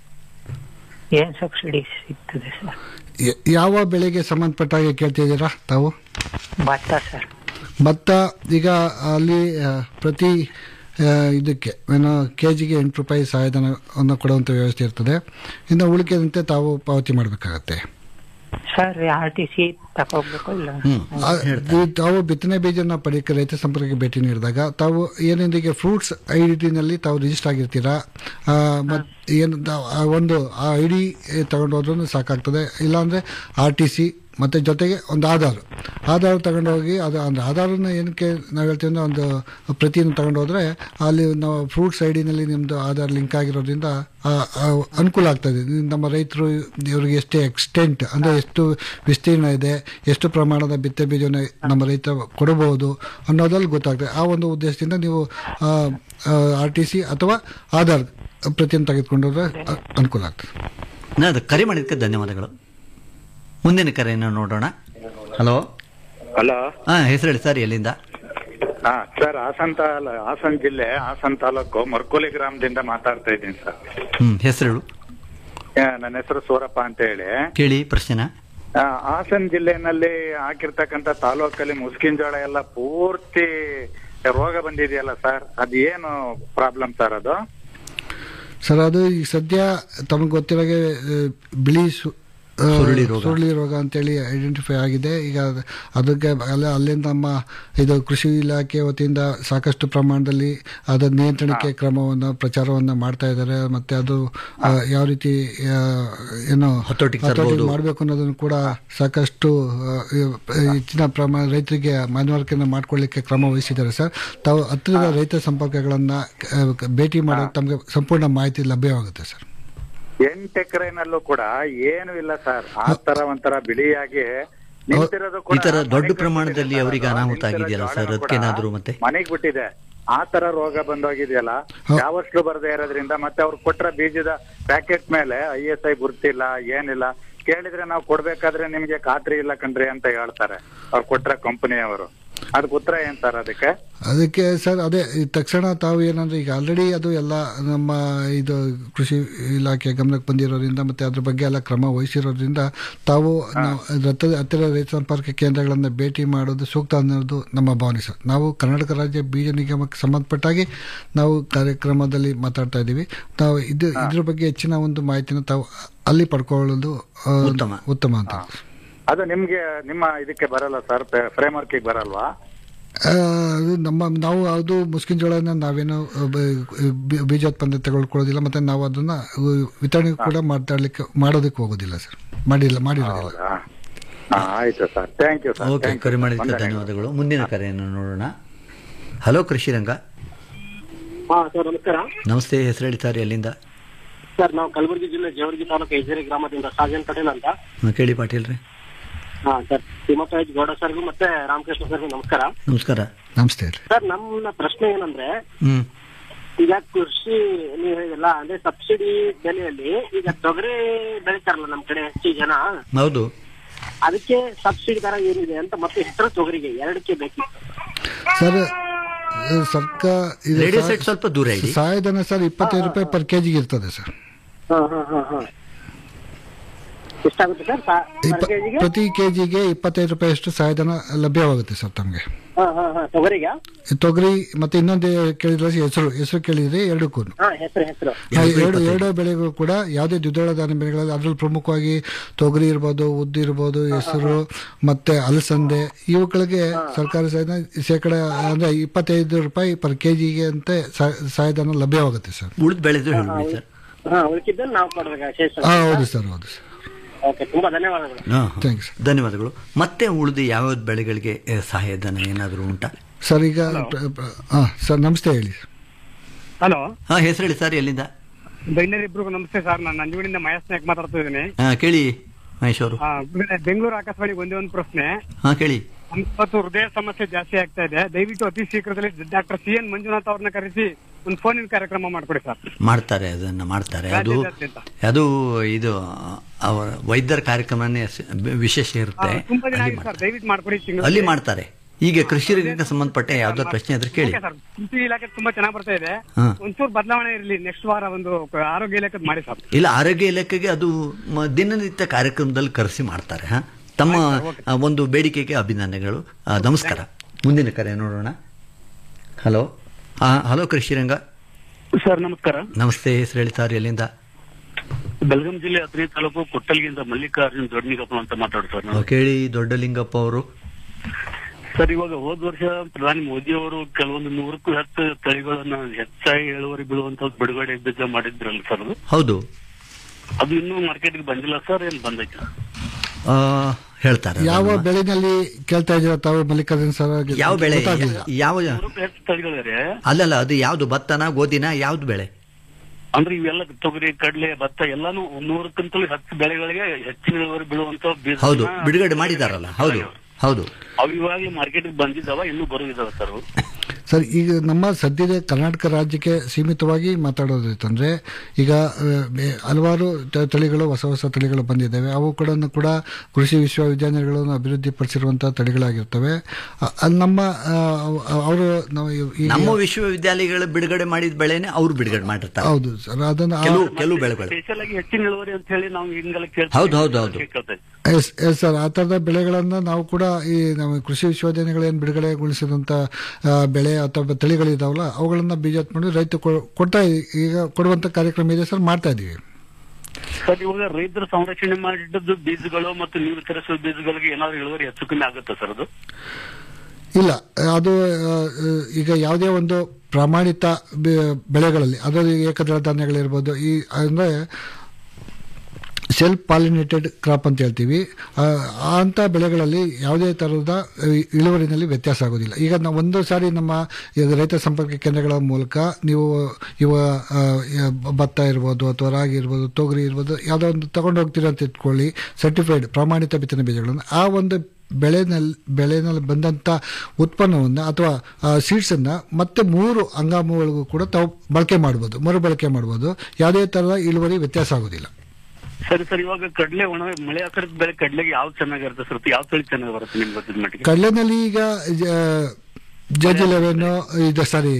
ಏನ್ ಸಬ್ಸಿಡಿ ಸಿಗ್ತದೆ ಸರ್ ಯ- ಯಾವ ಬೆಳೆಗೆ ಸಂಬಂಧಪಟ್ಟ ಹಾಗೆ ಕೇಳ್ತಿದ್ದೀರಾ ತಾವು ಭತ್ತ ಸರ್ ಭತ್ತ ಈಗ ಅಲ್ಲಿ ಆ, ಪ್ರತಿ ಆ, ಇದಕ್ಕೆ ಏನು ಕೆ ಜಿಗೆ ಎಂಟು ರೂಪಾಯಿ ಸಹಾಯಧನವನ್ನು ಕೊಡುವಂಥ ವ್ಯವಸ್ಥೆ ಇರ್ತದೆ ಇನ್ನು ಉಳಿಕೆದಂತೆ ತಾವು ಪಾವತಿ ಮಾಡಬೇಕಾಗತ್ತೆ ಸರ್ ಆರ್ ಟಿ ಸಿ ತಗೋಬೇಕು ಇಲ್ಲ ಹ್ಮ್ ಆ, ಈ ತಾವು ಬಿತ್ತನೆ ಬೀಜನ ಪಡೆಯಕ್ಕೆ ರೈತ ಸಂಪರ್ಕಕ್ಕೆ ಭೇಟಿ ನೀಡಿದಾಗ ತಾವು ಏನೇನಿಗೆ ಫ್ರೂಟ್ಸ್ ಐ ಡಿನಲ್ಲಿ ತಾವು ರಿಜಿಸ್ಟರ್ ಆಗಿರ್ತೀರಾ ಆ, ಮತ್ ಏನು ದ- ಆ ಒಂದು ಆ ಐ ಡಿ ತಗೊಂಡು ಹೋದ್ರೂ ಸಾಕಾಗ್ತದೆ ಇಲ್ಲಾಂದರೆ ಆರ್ ಟಿ ಸಿ ಮತ್ತು ಜೊತೆಗೆ ಒಂದು ಆಧಾರ್ ಆಧಾರ್ ತಗೊಂಡು ಹೋಗಿ ಅದು ಅಂದ್ರೆ ಆಧಾರನ ಏನಕ್ಕೆ ನಾವು ಹೇಳ್ತೀವಿ ಅಂದ್ರೆ ಒಂದು ಪ್ರತಿಯನ್ನು ತಗೊಂಡು ಹೋದರೆ ಅಲ್ಲಿ ನಾವು ಫ್ರೂಟ್ಸ್ ಐ ಡಿನಲ್ಲಿ ನಿಮ್ಮದು ಆಧಾರ್ ಲಿಂಕ್ ಆಗಿರೋದ್ರಿಂದ ಆ- ಆ ಅನುಕೂಲ ಆಗ್ತದೆ ನಮ್ಮ ರೈತರು ಇವರಿಗೆ ಎಷ್ಟು ಎಕ್ಸ್ಟೆಂಟ್ ಅಂದರೆ ಎಷ್ಟು ವಿಸ್ತೀರ್ಣ ಇದೆ ಎಷ್ಟು ಪ್ರಮಾಣದ ಬಿತ್ತೆ ಬೀಜನ ನಮ್ಮ ರೈತ ಕೊಡಬಹುದು ಅನ್ನೋದ್ರಲ್ಲಿ ಗೊತ್ತಾಗ್ತದೆ ಆ ಒಂದು ಉದ್ದೇಶದಿಂದ ನೀವು ಆರ್ ಟಿ ಸಿ ಅಥವಾ ಆಧಾರ್ ಪ್ರತಿಯನ್ನು ತೆಗೆದುಕೊಂಡೋದ್ರೆ ಅ- ಅನುಕೂಲ ಆಗ್ತದೆ ನಾನು ಕರೆ ಮಾಡಿದ್ದಕ್ಕೆ ಧನ್ಯವಾದಗಳು ಮುಂದಿನ ಕರೆಯನ್ನು ನೋಡೋಣ ಹಲೋ ಹಲೋ ಹಾ ಹೆಸರು ಹೇಳಿ ಸರ್ ಎಲ್ಲಿಂದ ಹಾ ಸರ್ ಹಾಸನ್ ತಾಲ ಹಾಸನ್ ಜಿಲ್ಲೆ ಹಾಸನ್ ತಾಲೂಕು ಮರ್ಕೋಲಿ ಗ್ರಾಮದಿಂದ ಮಾತಾಡ್ತಾ ಇದ್ದೀನಿ ಸರ್ ಹ್ಮ್ ಹೆಸರು ಹೇಳು ಆ, ನನ್ನ ಹೆಸರು ಸೂರಪ್ಪ ಅಂತ ಹೇಳಿ ಕೇಳಿ ಪ್ರಶ್ನೆನ ಆ, ಹಾಸನ್ ಜಿಲ್ಲೆನಲ್ಲಿ ಹಾಕಿರ್ತಕ್ಕಂತ ತಾಲೂಕಲ್ಲಿ ಮುಸ್ಕಿನ್ ಜೋಳ ಎಲ್ಲ ಪೂರ್ತಿ ರೋಗ ಬಂದಿದೆಯಲ್ಲ ಸರ್ ಅದು ಏನು ಪ್ರಾಬ್ಲಮ್ ಸರ್ ಅದು ಸರ್ ಅದು ಈಗ ಸದ್ಯ ತಮಗೆ ಗೊತ್ತಿರೋಗೆ ಆ, ಬಿಳಿ ಸು- ಆ, ಸುರುಳಿ ರೋಗ. ಸುರುಳಿ ರೋಗ ಅಂತೇಳಿ ಐಡೆಂಟಿಫೈ ಆಗಿದೆ ಈಗ ಅದ್- ಅದಕ್ಕೆ ಅಲ್ಲ ಅಲ್ಲಿಂದ ನಮ್ಮ ಇದು ಕೃಷಿ ಇಲಾಖೆ ವತಿಯಿಂದ ಸಾಕಷ್ಟು ಪ್ರಮಾಣದಲ್ಲಿ ಅದರ ನಿಯಂತ್ರಣಕ್ಕೆ ಕ್ರಮವನ್ನು ಪ್ರಚಾರವನ್ನು ಮಾಡ್ತಾ ಇದ್ದಾರೆ ಮತ್ತೆ ಅದು ಆ, ಯಾವ ರೀತಿ ಆ, ಏನು ಹತೋಟಿಗೆ ತರ್ಬೋದು. ಮಾಡಬೇಕು ಅನ್ನೋದನ್ನು ಕೂಡ ಸಾಕಷ್ಟು ಆ, ಹೆಚ್ಚಿನ ಪ್ರಮಾಣ ರೈತರಿಗೆ ಮನವರಿಕೆಯನ್ನು ಮಾಡ್ಕೊಳ್ಳಿಕ್ಕೆ ಕ್ರಮ ವಹಿಸಿದ್ದಾರೆ ಸರ್ ತಾವು ಹತ್ತಿರದ ರೈತ ಸಂಪರ್ಕಗಳನ್ನ ಆ, ಭೇಟಿ ಮಾಡಿ ತಮಗೆ ಸಂಪೂರ್ಣ ಮಾಹಿತಿ ಲಭ್ಯವಾಗುತ್ತೆ ಸರ್ ಎಂಟು ಎಕರೆನಲ್ಲೂ ಕೂಡ ಏನು ಇಲ್ಲ ಸರ್ ಆ ತರ ಒಂಥರ ಬಿಳಿಯಾಗಿ ನಿಂತಿರೋದು ಕೂಡ ಈ ತರ ದೊಡ್ಡ ಮನೆಗ್ ಪ್ರಮಾಣದಲ್ಲಿ ಬಿಟ್ಟಿದೆ ಸರ್ ಅವರಿಗೆ ಅದು. ಅನಾಹುತ ನಿಂತಿರೋ ಆಗಿದೆಯಲ್ಲ ಸರ್, ಜೋಳನೂ ಅದಕ್ಕೇನಾದ್ರೂ ಕೂಡ ಮತ್ತೆ? ಮನೆಗ್ ಬಿಟ್ಟಿದೆ ಆ ತರ ರೋಗ ಬಂದೋಗಿದೆಯಲ್ಲ ಹೌ- ಯಾವಷ್ಟು ಬರದೇ ಇರೋದ್ರಿಂದ ಮತ್ತೆ ಅವ್ರು ಕೊಟ್ರ ಬೀಜದ ಪ್ಯಾಕೆಟ್ ಮೇಲೆ ಐ ಎಸ್ ಐ ಗುರ್ತಿಲ್ಲ ಏನಿಲ್ಲ ಕೇಳಿದ್ರೆ ನಾವು ಕೊಡ್ಬೇಕಾದ್ರೆ ನಿಮ್ಗೆ ಖಾತ್ರಿ ಇಲ್ಲ ಕಣ್ರಿ ಅಂತ ಹೇಳ್ತಾರೆ ಅವ್ರು ಕೊಟ್ರ ಕಂಪನಿಯವರು ಅದಕ್ಕೆ ಉತ್ತರ ಏನ್ ಸರ್ ಅದಕ್ಕೆ ಅದಕ್ಕೆ ಸರ್ ಅದೇ ಈ ತಕ್ಷಣ ತಾವು ಏನಂದ್ರೆ ಈಗ ಆಲ್ರೆಡಿ ಅದು ಎಲ್ಲ ನಮ್ಮ ಇದು ಕೃಷಿ ಇಲಾಖೆ ಗಮನಕ್ಕೆ ಬಂದಿರೋದ್ರಿಂದ ಮತ್ತೆ ಅದ್ರ ಬಗ್ಗೆ ಎಲ್ಲ ಕ್ರಮ ವಹಿಸಿರೋದ್ರಿಂದ ತಾವು ನಾವು ರಥ ಹತ್ತಿರ ರೈತ ಸಂಪರ್ಕ ಕೇಂದ್ರಗಳನ್ನು ಭೇಟಿ ಮಾಡೋದು ಸೂಕ್ತ ಅನ್ನೋದು ನಮ್ಮ ಭಾವನೆ ಸರ್ ನಾವು ಕರ್ನಾಟಕ ರಾಜ್ಯ ಬೀಜ ನಿಗಮಕ್ಕೆ ಸಂಬಂಧಪಟ್ಟಾಗಿ ನಾವು ಕಾರ್ಯಕ್ರಮದಲ್ಲಿ ಮಾತಾಡ್ತಾ ಇದ್ದೀವಿ ನಾವು ಇದು ಇದ್ರ ಬಗ್ಗೆ ಹೆಚ್ಚಿನ ಒಂದು ಮಾಹಿತಿನ ತಾವು ಅಲ್ಲಿ ಪಡ್ಕೊಳ್ಳೋದು ಆ, ಉತ್ತಮ. ಉತ್ತಮ ಅಂತ ಅದು ನಿಮ್ಗೆ ನಿಮ್ಮ ಇದಕ್ಕೆ ಬರಲ್ಲ ಸರ್ ಫ್ರೇಮ್ ವರ್ಕ್ ಬರಲ್ವಾ ಆ, ಅದು ನಮ್ಮ ನಾವು ಅದು ಮುಸ್ಕಿನ ಜೋಳನ ನಾವೇನು ಆ, ಬ- ಬಿ- ಬೀಜೋತ್ಪನ್ನ ತಗೊಳ್ಕೊಳ್ಳೋದಿಲ್ಲ ಮತ್ತೆ ನಾವು ಅದನ್ನ ಆ, ವಿತರಣೆ ಕೂಡ ಮಾತಾಡ್ಲಿಕ್ಕೆ ಮಾಡೋದಕ್ಕೆ ಹೋಗೋದಿಲ್ಲ ಸರ್ ಮಾಡಿಲ್ಲ ಮಾಡಿರೋದಿಲ್ಲ ಹೌದಾ ಹಾ ಆಯ್ತು sir thank you sir okay ಕರೆ ಮಾಡಿದ್ದಕ್ಕೆ ಧನ್ಯವಾದಗಳು ಮುಂದಿನ ಕರೆಯನ್ನು ನೋಡೋಣ ಹಲೋ ಕೃಷಿರಂಗ ಹಾ ಸರ್ ನಮಸ್ಕಾರ ನಮಸ್ತೆ ಹೆಸರು ಹೇಳಿ ಸರ್ ಎಲ್ಲಿಂದ ಸರ್ ನಾವು ಕಲಬುರಗಿ ಜಿಲ್ಲೆ ಜೇವರ್ಗಿ ತಾಲೂಕು ಹೆಜೇರಿ ಗ್ರಾಮದಿಂದ ಸಾಜನ್ ಪಟೇಲ್ ಅಂತ ಹಾ, ಕೇಳಿ ಪಾಟೀಲ್ ರೀ ಹಾ ಸರ್ ತಿಮ್ಮಪ್ಪ ಎಚ್ ಗೌಡ ಸರ್ಗೂ ಮತ್ತೆ ರಾಮಕೃಷ್ಣ ಸರ್ಗೂ ನಮಸ್ಕಾರ ನಮಸ್ಕಾರ ನಮಸ್ತೆ ಸರ್ ನಮ್ಮ ಪ್ರಶ್ನೆ ಏನಂದ್ರೆ ಹ್ಮ್ ಈಗ ಕೃಷಿ ನೀವು ಹೇಳಿದಲ್ಲ ಅಂದ್ರೆ ಸಬ್ಸಿಡಿ ಬೆಲೆಯಲ್ಲಿ ಈಗ ತೊಗರಿ ಬೆಳಿತಾರಲ್ಲ ನಮ್ ಕಡೆ ಹೆಚ್ಚು ಜನ ಹೌದು ಅದಕ್ಕೆ ಸಬ್ಸಿಡಿ ದರ ಏನಿದೆ ಅಂತ ಮತ್ತೆ ಹೆಸರು ತೊಗರಿಗೆ ಎರಡಕ್ಕೆ ಬೇಕಿತ್ತು ಸರ್ ಸರ್ಕಾರ ಇದು ರೇಡಿಯೋ ಸಾ- ಸೆಟ್ ಸ್ವಲ್ಪ ದೂರ ಇಡಿ ಸಹಾಯಧನ ಸರ್ ಇಪ್ಪತ್ತೈದು ರೂಪಾಯಿ ಪರ್ ಕೆಜಿಗೆ ಇರ್ತದೆ ಸರ್ ಹಾ ಹಾ ಹಾ ಹಾ ಎಷ್ಟಾಗುತ್ತೆ ಸರ್ ಸಾ- per ಇಪ್ಪ- kg ಗೆ? ಪ್ರತಿ ಕೆಜಿಗೆ ಇಪ್ಪತ್ತೈದು ರೂಪಾಯಿ ಅಷ್ಟು ಸಹಾಯಧನ ಲಭ್ಯವಾಗುತ್ತೆ ಸರ್ ತಮಗೆ ಹಾ ಹಾ ಹಾ ತೊಗರಿಗೆ ತೊಗರಿ ಮತ್ತೆ ಇನ್ನೊಂದು ಕೇಳಿದ್ರೆ ಹೆಸರು ಹೆಸರು ಕೇಳಿದ್ರೆ ಎರಡಕ್ಕೂ ಹಾ ಹೆಸರು ಹೆಸರು ಎರಡು ಎರಡು ಬೆಳೆಗಳು ಕೂಡ ಯಾವುದೇ ದ್ವಿದಳ ಧಾನ್ಯ ಬೆಳೆಗಳಲ್ಲಿ ಅದರಲ್ಲಿ ಪ್ರಮುಖವಾಗಿ ತೊಗರಿ ಇರ್ಬೋದು ಉದ್ದು ಇರ್ಬೋದು ಹೆಸರು ಮತ್ತೆ ಅಲಸಂದೆ ಇವುಗಳಿಗೆ ಸರ್ಕಾರಿ ಸಹಾಯಧನ ಶೇಕಡ ಅಂದ್ರೆ ಇಪ್ಪತ್ತೈದು ರೂಪಾಯಿ ಪರ್ ಕೆಜಿಗೆ ಅಂತ ಸಹ- ಸಹಾಯಧನ ಲಭ್ಯವಾಗುತ್ತೆ ಸರ್ ಉಳಿದ ಬೆಳೆದು ಹೇಳ್ಬಿಡಿ ಸರ್ ಹಾ ಉಳಿಕಿದ್ದನ್ನು ನಾವು ಕೊಡ್ಬೇಕಾ ಶೇಷ ಹಾ ಹೌದು ಸರ್ ಹೌದು ಸರ್ ಓಕೆ ತುಂಬಾ ಧನ್ಯವಾದಗಳು ಹಾ, ಹಾ. ಥ್ಯಾಂಕ್ಸ್ ಧನ್ಯವಾದಗಳು ಮತ್ತೆ ಉಳಿದು ಯಾವ ಬೆಳೆಗಳಿಗೆ ಆ, ಸಹಾಯಧನ ಏನಾದರೂ ಉಂಟಾ ಸರ್ ಈಗ ಹಾ ಸರ್ ನಮಸ್ತೆ ಹೇಳಿ ಹಲೋ ಹಾ ಹೆಸರು ಹೇಳಿ ಸರ್ ಎಲ್ಲಿಂದ ಬೈನರ್ ಇಬ್ರಿಗೂ ನಮಸ್ತೆ ಸರ್ ನಾನು ನಂಜುಗಡಿಂದ ಮಹೇಶ್ ನಾಯಕ್ ಮಾತಾಡ್ತಾ ಇದ್ದೀನಿ ಹಾ ಕೇಳಿ ಮಹೇಶ್ ಅವರು ಆ, ಬೆಂಗಳೂರು ಆಕಾಶವಾಣಿಗೆ ಒಂದೇ ಒಂದು ಪ್ರಶ್ನೆ ಹಾ ಕೇಳಿ ಇವತ್ತು ಹೃದಯ ಸಮಸ್ಯೆ ಜಾಸ್ತಿ ಆಗ್ತಾ ಇದೆ ದಯವಿಟ್ಟು ಅತಿ ಶೀಘ್ರದಲ್ಲಿ ಡಾಕ್ಟರ್ ಸಿ ಎನ್ ಮಂಜುನಾಥ್ ಅವ್ರನ್ನ ಕರೆಸಿ ಒಂದು ಫೋನಿನ ಕಾರ್ಯಕ್ರಮ ಮಾಡ್ಕೊಡಿ ಸರ್ ಮಾಡ್ತಾರೆ ಅದನ್ನ ಮಾಡ್ತಾರೆ ಅದು ರಾಜ್ಯಾದ್ಯಂತ. ಅದು ಇದು ಅವರ ವೈದ್ಯರ ಕಾರ್ಯಕ್ರಮನೇ ಸ- ವಿಶೇಷ ಇರುತ್ತೆ ಆ, ತುಂಬಾ ದಿನ ಅಲ್ಲಿ ಆಗಿದೆ ಸರ್ ದಯವಿಟ್ಟು ಮಾಡ್ಕೊಡಿ ತಿಂಗಳು ಅಲ್ಲಿ ಮಾಡ್ತಾರೆ ಈಗ ಕೃಷಿ ರಂಗಕ್ಕೆ ಸಂಬಂಧಪಟ್ಟ ಯಾವ್ದಾದ್ರು ಪ್ರಶ್ನೆ ಇದ್ರೆ ಕೇಳಿ ಸರ್ ಕೃಷಿ ಇಲಾಖೆ ತುಂಬಾ ಚೆನ್ನಾಗಿ ಬರ್ತಾ ಇದೆ ಹಾ. ಒಂಚೂರು ಬದಲಾವಣೆ ಇರಲಿ ನೆಕ್ಸ್ಟ್ ವಾರ ಒಂದು ಆರೋಗ್ಯ ಇಲಾಖೆ ಮಾಡಿ ಸರ್ ಇಲ್ಲ ಆರೋಗ್ಯ ಇಲಾಖೆಗೆ ಅದು ಮ- ದಿನನಿತ್ಯ ಕಾರ್ಯಕ್ರಮದಲ್ಲಿ ಕರೆಸಿ ಮಾಡ್ತಾರೆ ಹಾ ತಮ್ಮ ಆ, ಒಂದು ಬೇಡಿಕೆಗೆ ಅಭಿನಂದನೆಗಳು ಆ, ನಮಸ್ಕಾರ ಮುಂದಿನ ಕರೆ ನೋಡೋಣ ಹಲೋ ಹಾ ಹಲೋ ಕೃಷಿರಂಗ ಸರ್ ನಮಸ್ಕಾರ ನಮಸ್ತೆ ಹೆಸರು ಹೇಳಿ ಸರ್ ಎಲ್ಲಿಂದ ಬೆಳಗಾಂ ಜಿಲ್ಲೆ ಹತ್ತನೇ ತಾಲೂಕು ಕೊಟ್ಟಲ್ಗಿಂದ ಮಲ್ಲಿಕಾರ್ಜುನ್ ದೊಡ್ಡನಿಗಪ್ಪ ಅಂತ ಮಾತಾಡ್ತಾರೆ ಸರ್ ನಾನು. ಕೇಳಿ ದೊಡ್ಡಲಿಂಗಪ್ಪ ಅವರು ಸರ್ ಇವಾಗ ಹೋದ ವರ್ಷ ಪ್ರಧಾನಿ ಮೋದಿ ಅವರು ಕೆಲವೊಂದು ನೂರಕ್ಕೂ ಹೆಚ್ಚು ತಳಿಗಳನ್ನ ಹೆಚ್ಚಾಗಿ ಇಳುವರಿ ಬೀಳುವಂತ ಬಿಡುಗಡೆ ಬೀಜ ಮಾಡಿದ್ರಲ್ಲ ಸರ್ ಅದು ಹೌದು ಅದು ಇನ್ನೂ ಮಾರ್ಕೆಟ್ಗೆ ಬಂದಿಲ್ಲ ಸರ್ ಏನ್ ಬಂದೈತೆ ಆ, ಹೇಳ್ತಾರೆ ಯಾವ ಅದನ್ನ. ಬೆಳೆನಲ್ಲಿ ಕೇಳ್ತಾ ಇದ್ದೀರಾ ತಾವು ಮಲ್ಲಿಕಾರ್ಜುನ್ ಸರ್ ಯಾವ ಬೆಳೆ ಗೊತ್ತಾಗ್ಲಿಲ್ಲ. ಯಾವ ನೂರಕ್ಕೂ ಹೆಚ್ಚು ತಳಿಗಳಿವೆ ಅಲ್ಲಲ್ಲ ಅದು ಯಾವ್ದು ಭತ್ತನ ಗೋಧಿನ ಯಾವ್ದು ಬೆಳೆ ಅಂದ್ರೆ ಇವೆಲ್ಲ ತೊಗರಿ ಕಡಲೆ ಭತ್ತ ಎಲ್ಲಾನು ನೂರಕ್ಕಿಂತಲೂ ಹೆಚ್ಚು ಬೆಳೆಗಳಿಗೆ ಹೆಚ್ಚಿನ ಇಳುವರಿ ಬೀಳುವಂತ ಬೀಜ ಹೌದು ಬಿಡುಗಡೆ ಮಾಡಿದಾರಲ್ಲ ಹೌದು ಹೌದು ಅವು ಇವಾಗಲೇ ಮಾರ್ಕೆಟ್ಗೆ ಬಂದಿದ್ದಾವ ಇನ್ನೂ ಬರುವುದಿದಾವ ಸರ್ ಅವು ಸರ್ ಈಗ ನಮ್ಮ ಸದ್ಯದ ಕರ್ನಾಟಕ ರಾಜ್ಯಕ್ಕೆ ಸೀಮಿತವಾಗಿ ಮಾತಾಡೋದಿತ್ತಂದ್ರೆ ಈಗ ಆ, ಬೆ- ಹಲವಾರು ತ- ತಳಿಗಳು ಹೊಸ ಹೊಸ ತಳಿಗಳು ಬಂದಿದ್ದಾವೆ ಅವು ಕೂಡ ಕೂಡ ಕೃಷಿ ವಿಶ್ವವಿದ್ಯಾಲಯಗಳನ್ನು ಅಭಿವೃದ್ಧಿಪಡಿಸಿರುವಂತಹ ತಳಿಗಳಾಗಿರ್ತವೆ ಅ- ಅಲ್ಲಿ ನಮ್ಮ ಅವರು ನಾವು ಈಗ ನಮ್ಮ ವಿಶ್ವವಿದ್ಯಾಲಯಗಳು ಬಿಡುಗಡೆ ಮಾಡಿದ ಬೆಳೆನೆ ಅವ್ರು ಬಿಡುಗಡೆ ಮಾಡಿರ್ತಾರೆ ಹೌದು ಸರ್ ಅದನ್ನು ಆ- ಕೆಲವು ಕೆಲವು ಬೆಳೆಗಳು ಸ್ಪೆಷಲ್ ಆಗಿ ಹೆಚ್ಚಿನ ಇಳುವರಿ ಅಂತ ಹೇಳಿ ನಾವು ಹಿಂಗೆಲ್ಲ ಕೇಳ್ತೀವಿ ಹೌದು, ಹೌದು, ಹೌದು. ಕೇಳ್ತಾ ಇದ್ದೀವಿ. ಎಸ್ ಎಸ್ ಸರ್ ಆ ಥರದ ಬೆಳೆಗಳನ್ನು ನಾವು ಕೂಡ ಈ ನಮ್ಮ ಕೃಷಿ ವಿಶ್ವವಿದ್ಯಾಲಯಗಳೇನು ಬಿಡುಗಡೆಗೊಳಿಸಿದಂಥ ಆ, ಬೆಳೆ ಅಥವಾ ತಳಿಗಳಿದಾವಲ್ಲ ಅವುಗಳನ್ನು ಬೀಜೋತ್ಪನ್ನ ರೈತ ಕೊ- ಕೊಡ್ತಾ ಇ- ಈಗ ಕೊಡುವಂಥ ಕಾರ್ಯಕ್ರಮ ಇದೆ ಸರ್ ಮಾಡ್ತಾ ಇದ್ದೀವಿ ಸರ್ ಇವಾಗ ರೈತರು ಸಂರಕ್ಷಣೆ ಮಾಡಿದ್ದು ಬೀಜಗಳು ಮತ್ತು ನೀರು ತರಿಸುವ ಬೀಜಗಳಿಗೆ ಏನಾದ್ರು ಇಳುವರಿ ಹೆಚ್ಚು ಕಮ್ಮಿ ಆಗುತ್ತಾ ಸರ್ ಅದು ಇಲ್ಲ ಅದು ಆ, ಈಗ ಯಾವುದೇ ಒಂದು ಪ್ರಮಾಣಿತ ಬೆ- ಬೆಳೆಗಳಲ್ಲಿ ಅದರಲ್ಲಿ ಏಕದಳ ಧಾನ್ಯಗಳಿರ್ಬೋದು ಈ ಅಂದರೆ ಸೆಲ್ಫ್ ಪಾಲಿನೇಟೆಡ್ ಕ್ರಾಪ್ ಅಂತ ಹೇಳ್ತೀವಿ ಆ, ಅಂಥ ಬೆಳೆಗಳಲ್ಲಿ ಯಾವುದೇ ಥರದ ಇಳುವರಿನಲ್ಲಿ ವ್ಯತ್ಯಾಸ ಆಗೋದಿಲ್ಲ ಈಗ ನಾವು ಒಂದು ಸಾರಿ ನಮ್ಮ ಈಗ ರೈತ ಸಂಪರ್ಕ ಕೇಂದ್ರಗಳ ಮೂಲಕ ನೀವು ಇವ ಆ, ಯ- ಭತ್ತ ಇರ್ಬೋದು ಅಥವಾ ರಾಗಿ ಇರ್ಬೋದು ತೊಗರಿ ಇರ್ಬೋದು ಯಾವುದೋ ಒಂದು ತಗೊಂಡು ಹೋಗ್ತೀರ ಅಂತ ಇಟ್ಕೊಳ್ಳಿ ಸರ್ಟಿಫೈಡ್ ಪ್ರಮಾಣಿತ ಬಿತ್ತನೆ ಬೀಜಗಳನ್ನು ಆ ಒಂದು ಬೆಳೆನಲ್ಲಿ ಬೆಳೆನಲ್ಲಿ ಬಂದಂಥ ಉತ್ಪನ್ನವನ್ನು ಅಥವಾ ಸೀಡ್ಸನ್ನು ಮತ್ತೆ ಮೂರು ಹಂಗಾಮುಗಳಿಗೂ ಕೂಡ ತಾವು ಬಳಕೆ ಮಾಡ್ಬೋದು ಮರುಬಳಕೆ ಮಾಡ್ಬೋದು ಯಾವುದೇ ಥರದ ಇಳುವರಿ ವ್ಯತ್ಯಾಸ ಆಗೋದಿಲ್ಲ ಸರಿ ಸರ್ ಇವಾಗ ಕಡ್ಲೆ ಒಣ ಮಳೆ ಆಕರದ ಬೆಳೆ ಕಡ್ಲೆಗೆ ಯಾವ್ದು ಚೆನ್ನಾಗಿರುತ್ತೆ ಸರ್ ಯಾವ ತಳಿ ಚೆನ್ನಾಗಿ ಬರುತ್ತೆ ನಿಮ್ಗೆ ಗೊತ್ತಿದ ಮಟ್ಟಿಗೆ ಕಡಲೆನಲ್ಲಿ ಈಗ ಜಜ್ ಇಲೆವೆನ್ ಇದು ಸಾರಿ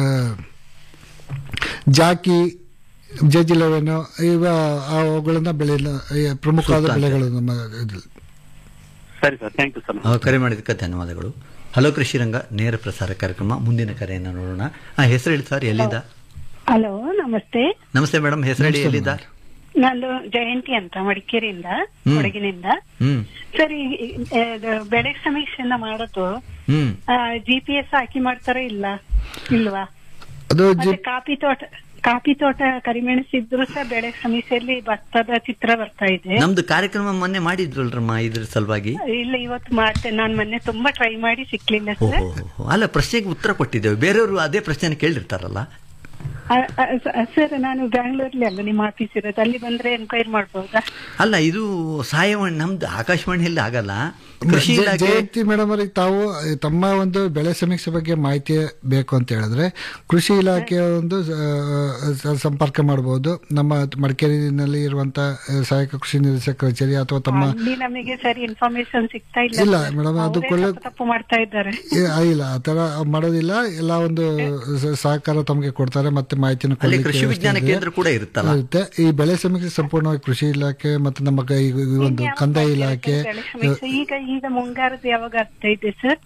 ಜಾಕಿ ಜಜ್ ಇಲೆವೆನ್ ಇವ ಅವುಗಳನ್ನ ಬೆಳೆ ಪ್ರಮುಖವಾದ ಸೂಕ್ತ. ಬೆಳೆಗಳು ನಮ್ಮ ಇದ್ರಲ್ಲಿ. ಸರಿ ಸರ್ ಥ್ಯಾಂಕ್ ಯು ಸರ್ ಆ, ಕರೆ ಮಾಡಿದ್ದಕ್ಕೆ ಧನ್ಯವಾದಗಳು ಹಲೋ ಕೃಷಿ ರಂಗ ನೇರ ಪ್ರಸಾರ ಕಾರ್ಯಕ್ರಮ ಮುಂದಿನ ಕರೆಯನ್ನು ನೋಡೋಣ ಆ ಹೆಸರು ಹೇಳಿ ಸರ್ ಎಲ್ಲಿಂದ ಹಲೋ ನಮಸ್ತೆ ನಮಸ್ತೆ ಮೇಡಮ್ ಹೆಸರು ಹೇಳಿ ಎಲ್ಲಿಂದ ನಾನು ಜಯಂತಿ ಅಂತ ಮಡಿಕೇರಿಯಿಂದ ಹ್ಮ್. ಕೊಡಗಿನಿಂದ ಹ್ಮ್ ಸರಿ ಬೆಳೆ ಸಮೀಕ್ಷೆನ ಮಾಡೋದು ಹ್ಮ್ ಜಿ ಪಿ ಎಸ್ ಹಾಕಿ ಮಾಡ್ತಾರ ಇಲ್ಲ ಇಲ್ವಾ ಅದು ಮತ್ತೆ ಕಾಫಿ ತೋಟ ಕಾಫಿ ತೋಟ ಕರಿಮೆಣಸಿದ್ರು ಸಹ ಬೆಳೆ ಸಮೀಕ್ಷೆಯಲ್ಲಿ ಭತ್ತದ ಚಿತ್ರ ಬರ್ತಾ ಇದೆ ನಮ್ದು ಕಾರ್ಯಕ್ರಮ ಮೊನ್ನೆ ಮಾಡಿದ್ರಲ್ರಮ್ಮ ಇದ್ರ ಸಲುವಾಗಿ ಇಲ್ಲ ಇವತ್ತು ಮಾಡ್ತೇನೆ ನಾನು ಮೊನ್ನೆ ತುಂಬಾ ಟ್ರೈ ಮಾಡಿ ಸಿಕ್ಲಿಲ್ಲ ಸರ್ ಓಹೋ ಅಲ್ಲ ಪ್ರಶ್ನೆಗೆ ಉತ್ತರ ಕೊಟ್ಟಿದ್ದೇವೆ ಬೇರೆಯವರು ಅದೇ ಪ್ರಶ್ನೆ ಕೇಳಿರ್ತಾರಲ್ಲ ಸರ್ ನಾನು ಬ್ಯಾಂಗ್ಳೂರ್ಲಿ ಅಲ್ಲ ನಿಮ್ಮ ಆಫೀಸ್ ಇರೋದು ಅಲ್ಲಿ ಬಂದ್ರೆ ಎನ್ಕ್ವೈರಿ ಮಾಡ್ಬೋದಾ ಅಲ್ಲ ಇದು ಸಹಾಯವಾಣಿ ನಮ್ದು ಆಕಾಶವಾಣಿಯಲ್ಲಿ ಆಗಲ್ಲ ಕೃಷಿ ಜಯ- ಇಲಾಖೆ ಜಯಂತಿ ಮೇಡಮ್ ಅವರಿಗೆ ತಾವು ತಮ್ಮ ಒಂದು ಬೆಳೆ ಸಮೀಕ್ಷೆ ಬಗ್ಗೆ ಮಾಹಿತಿ ಬೇಕು ಅಂತ ಹೇಳಿದ್ರೆ ಕೃಷಿ ಇಲಾಖೆಯ ಒಂದು ಆ, ಸ- ಸಂಪರ್ಕ ಮಾಡಬಹುದು ನಮ್ಮ ಮಡಿಕೇರಿನಲ್ಲಿ ಇರುವಂತ ಆ, ಸಹಾಯಕ ಕೃಷಿ ನಿರ್ದೇಶಕ ಕಚೇರಿ ಅಥವಾ ತಮ್ಮ ಅಲ್ಲಿ ನಮಗೆ ಸರಿ ಇನ್ಫಾರ್ಮೇಶನ್ ಸಿಗ್ತಾ ಇಲ್ಲ ಇಲ್ಲ sir. ಮೇಡಮ್ ಅದು ಅವ್ರೇ ಕೊಳ್ಳೆ ತಪ್ಪು ತಪ್ಪು ಮಾಡ್ತಾ ಇದ್ದಾರೆ ಏ, ಆ, ಇಲ್ಲ ಆ ತರ ಮಾಡೋದಿಲ್ಲ ಎಲ್ಲ ಒಂದು ಸ- ಸಹಕಾರ ತಮಗೆ ಕೊಡ್ತಾರೆ ಮತ್ತೆ ಮಾಹಿತಿನ ಅಲ್ಲಿ ಕೊಡ್ಲಿಕ್ಕೆ ಕೃಷಿ ವ್ಯವಸ್ಥೆ ವಿಜ್ಞಾನ ಇದೆ. ಕೇಂದ್ರ ಕೂಡ ಇರುತ್ತಲ್ಲ ಇರುತ್ತೆ ಈ ಬೆಳೆ ಸಮೀಕ್ಷೆ ಸಂಪೂರ್ಣವಾಗಿ ಕೃಷಿ ಇಲಾಖೆ ಮತ್ತೆ ನಮ್ಮ ಕೈ ಈ ಒಂದು ಕಂದಾಯ ಇಲಾಖೆ ಬೆಳೆ ಸಮೀಕ್ಷೆ ಈಗ ಈಗ ಮುಂಗಾರದ ಯಾವಾಗ ಆಗ್ತಾ ಇದೆ ಸರ್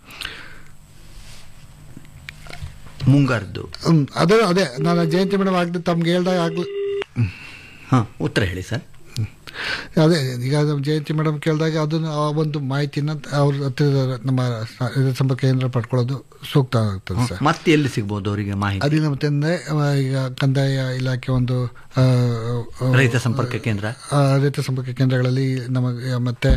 ಮುಂಗಾರದ್ದು ಹ್ಮ್, ಅದೇ ಅದೇ ನಾನು ಜಯಂತಿ ಮೇಡಮ್ ಆಗ್ಲಿ ತಮ್ಗೆ ಹೇಳ್ದಾಗ ಆಗ್ಲಿ ಹಾ ಉತ್ತರ ಹೇಳಿ ಸರ್ ಅದೇ ಈಗ ನಮ್ಮ ಜಯಂತಿ ಮೇಡಮ್ ಕೇಳಿದಾಗ ಅದನ್ನ ಆ ಒಂದು ಮಾಹಿತಿನ ಅವ್ರ ಹತ್ತಿರದ ನಮ್ಮ ಸ- ಇದು ಸಂಪರ್ಕ ಕೇಂದ್ರ ಪಡ್ಕೊಳ್ಳೋದು ಸೂಕ್ತ ಆಗ್ತದೆ ಸರ್ ಮತ್ತೆ ಎಲ್ಲಿ ಸಿಗ್ಬೋದು ಅವರಿಗೆ ಮಾಹಿತಿ ಅದಿಲ್ಲ ಮತ್ತೆ ಅಂದ್ರೆ, ಆ, ಈಗ ಕಂದಾಯ ಇಲಾಖೆ ಒಂದು ಆ, ಆ, ರೈತ ಸಂಪರ್ಕ ಕೇಂದ್ರ ಆ, ರೈತ ಸಂಪರ್ಕ ಕೇಂದ್ರಗಳಲ್ಲಿ ನಮಗೆ ಮತ್ತೆ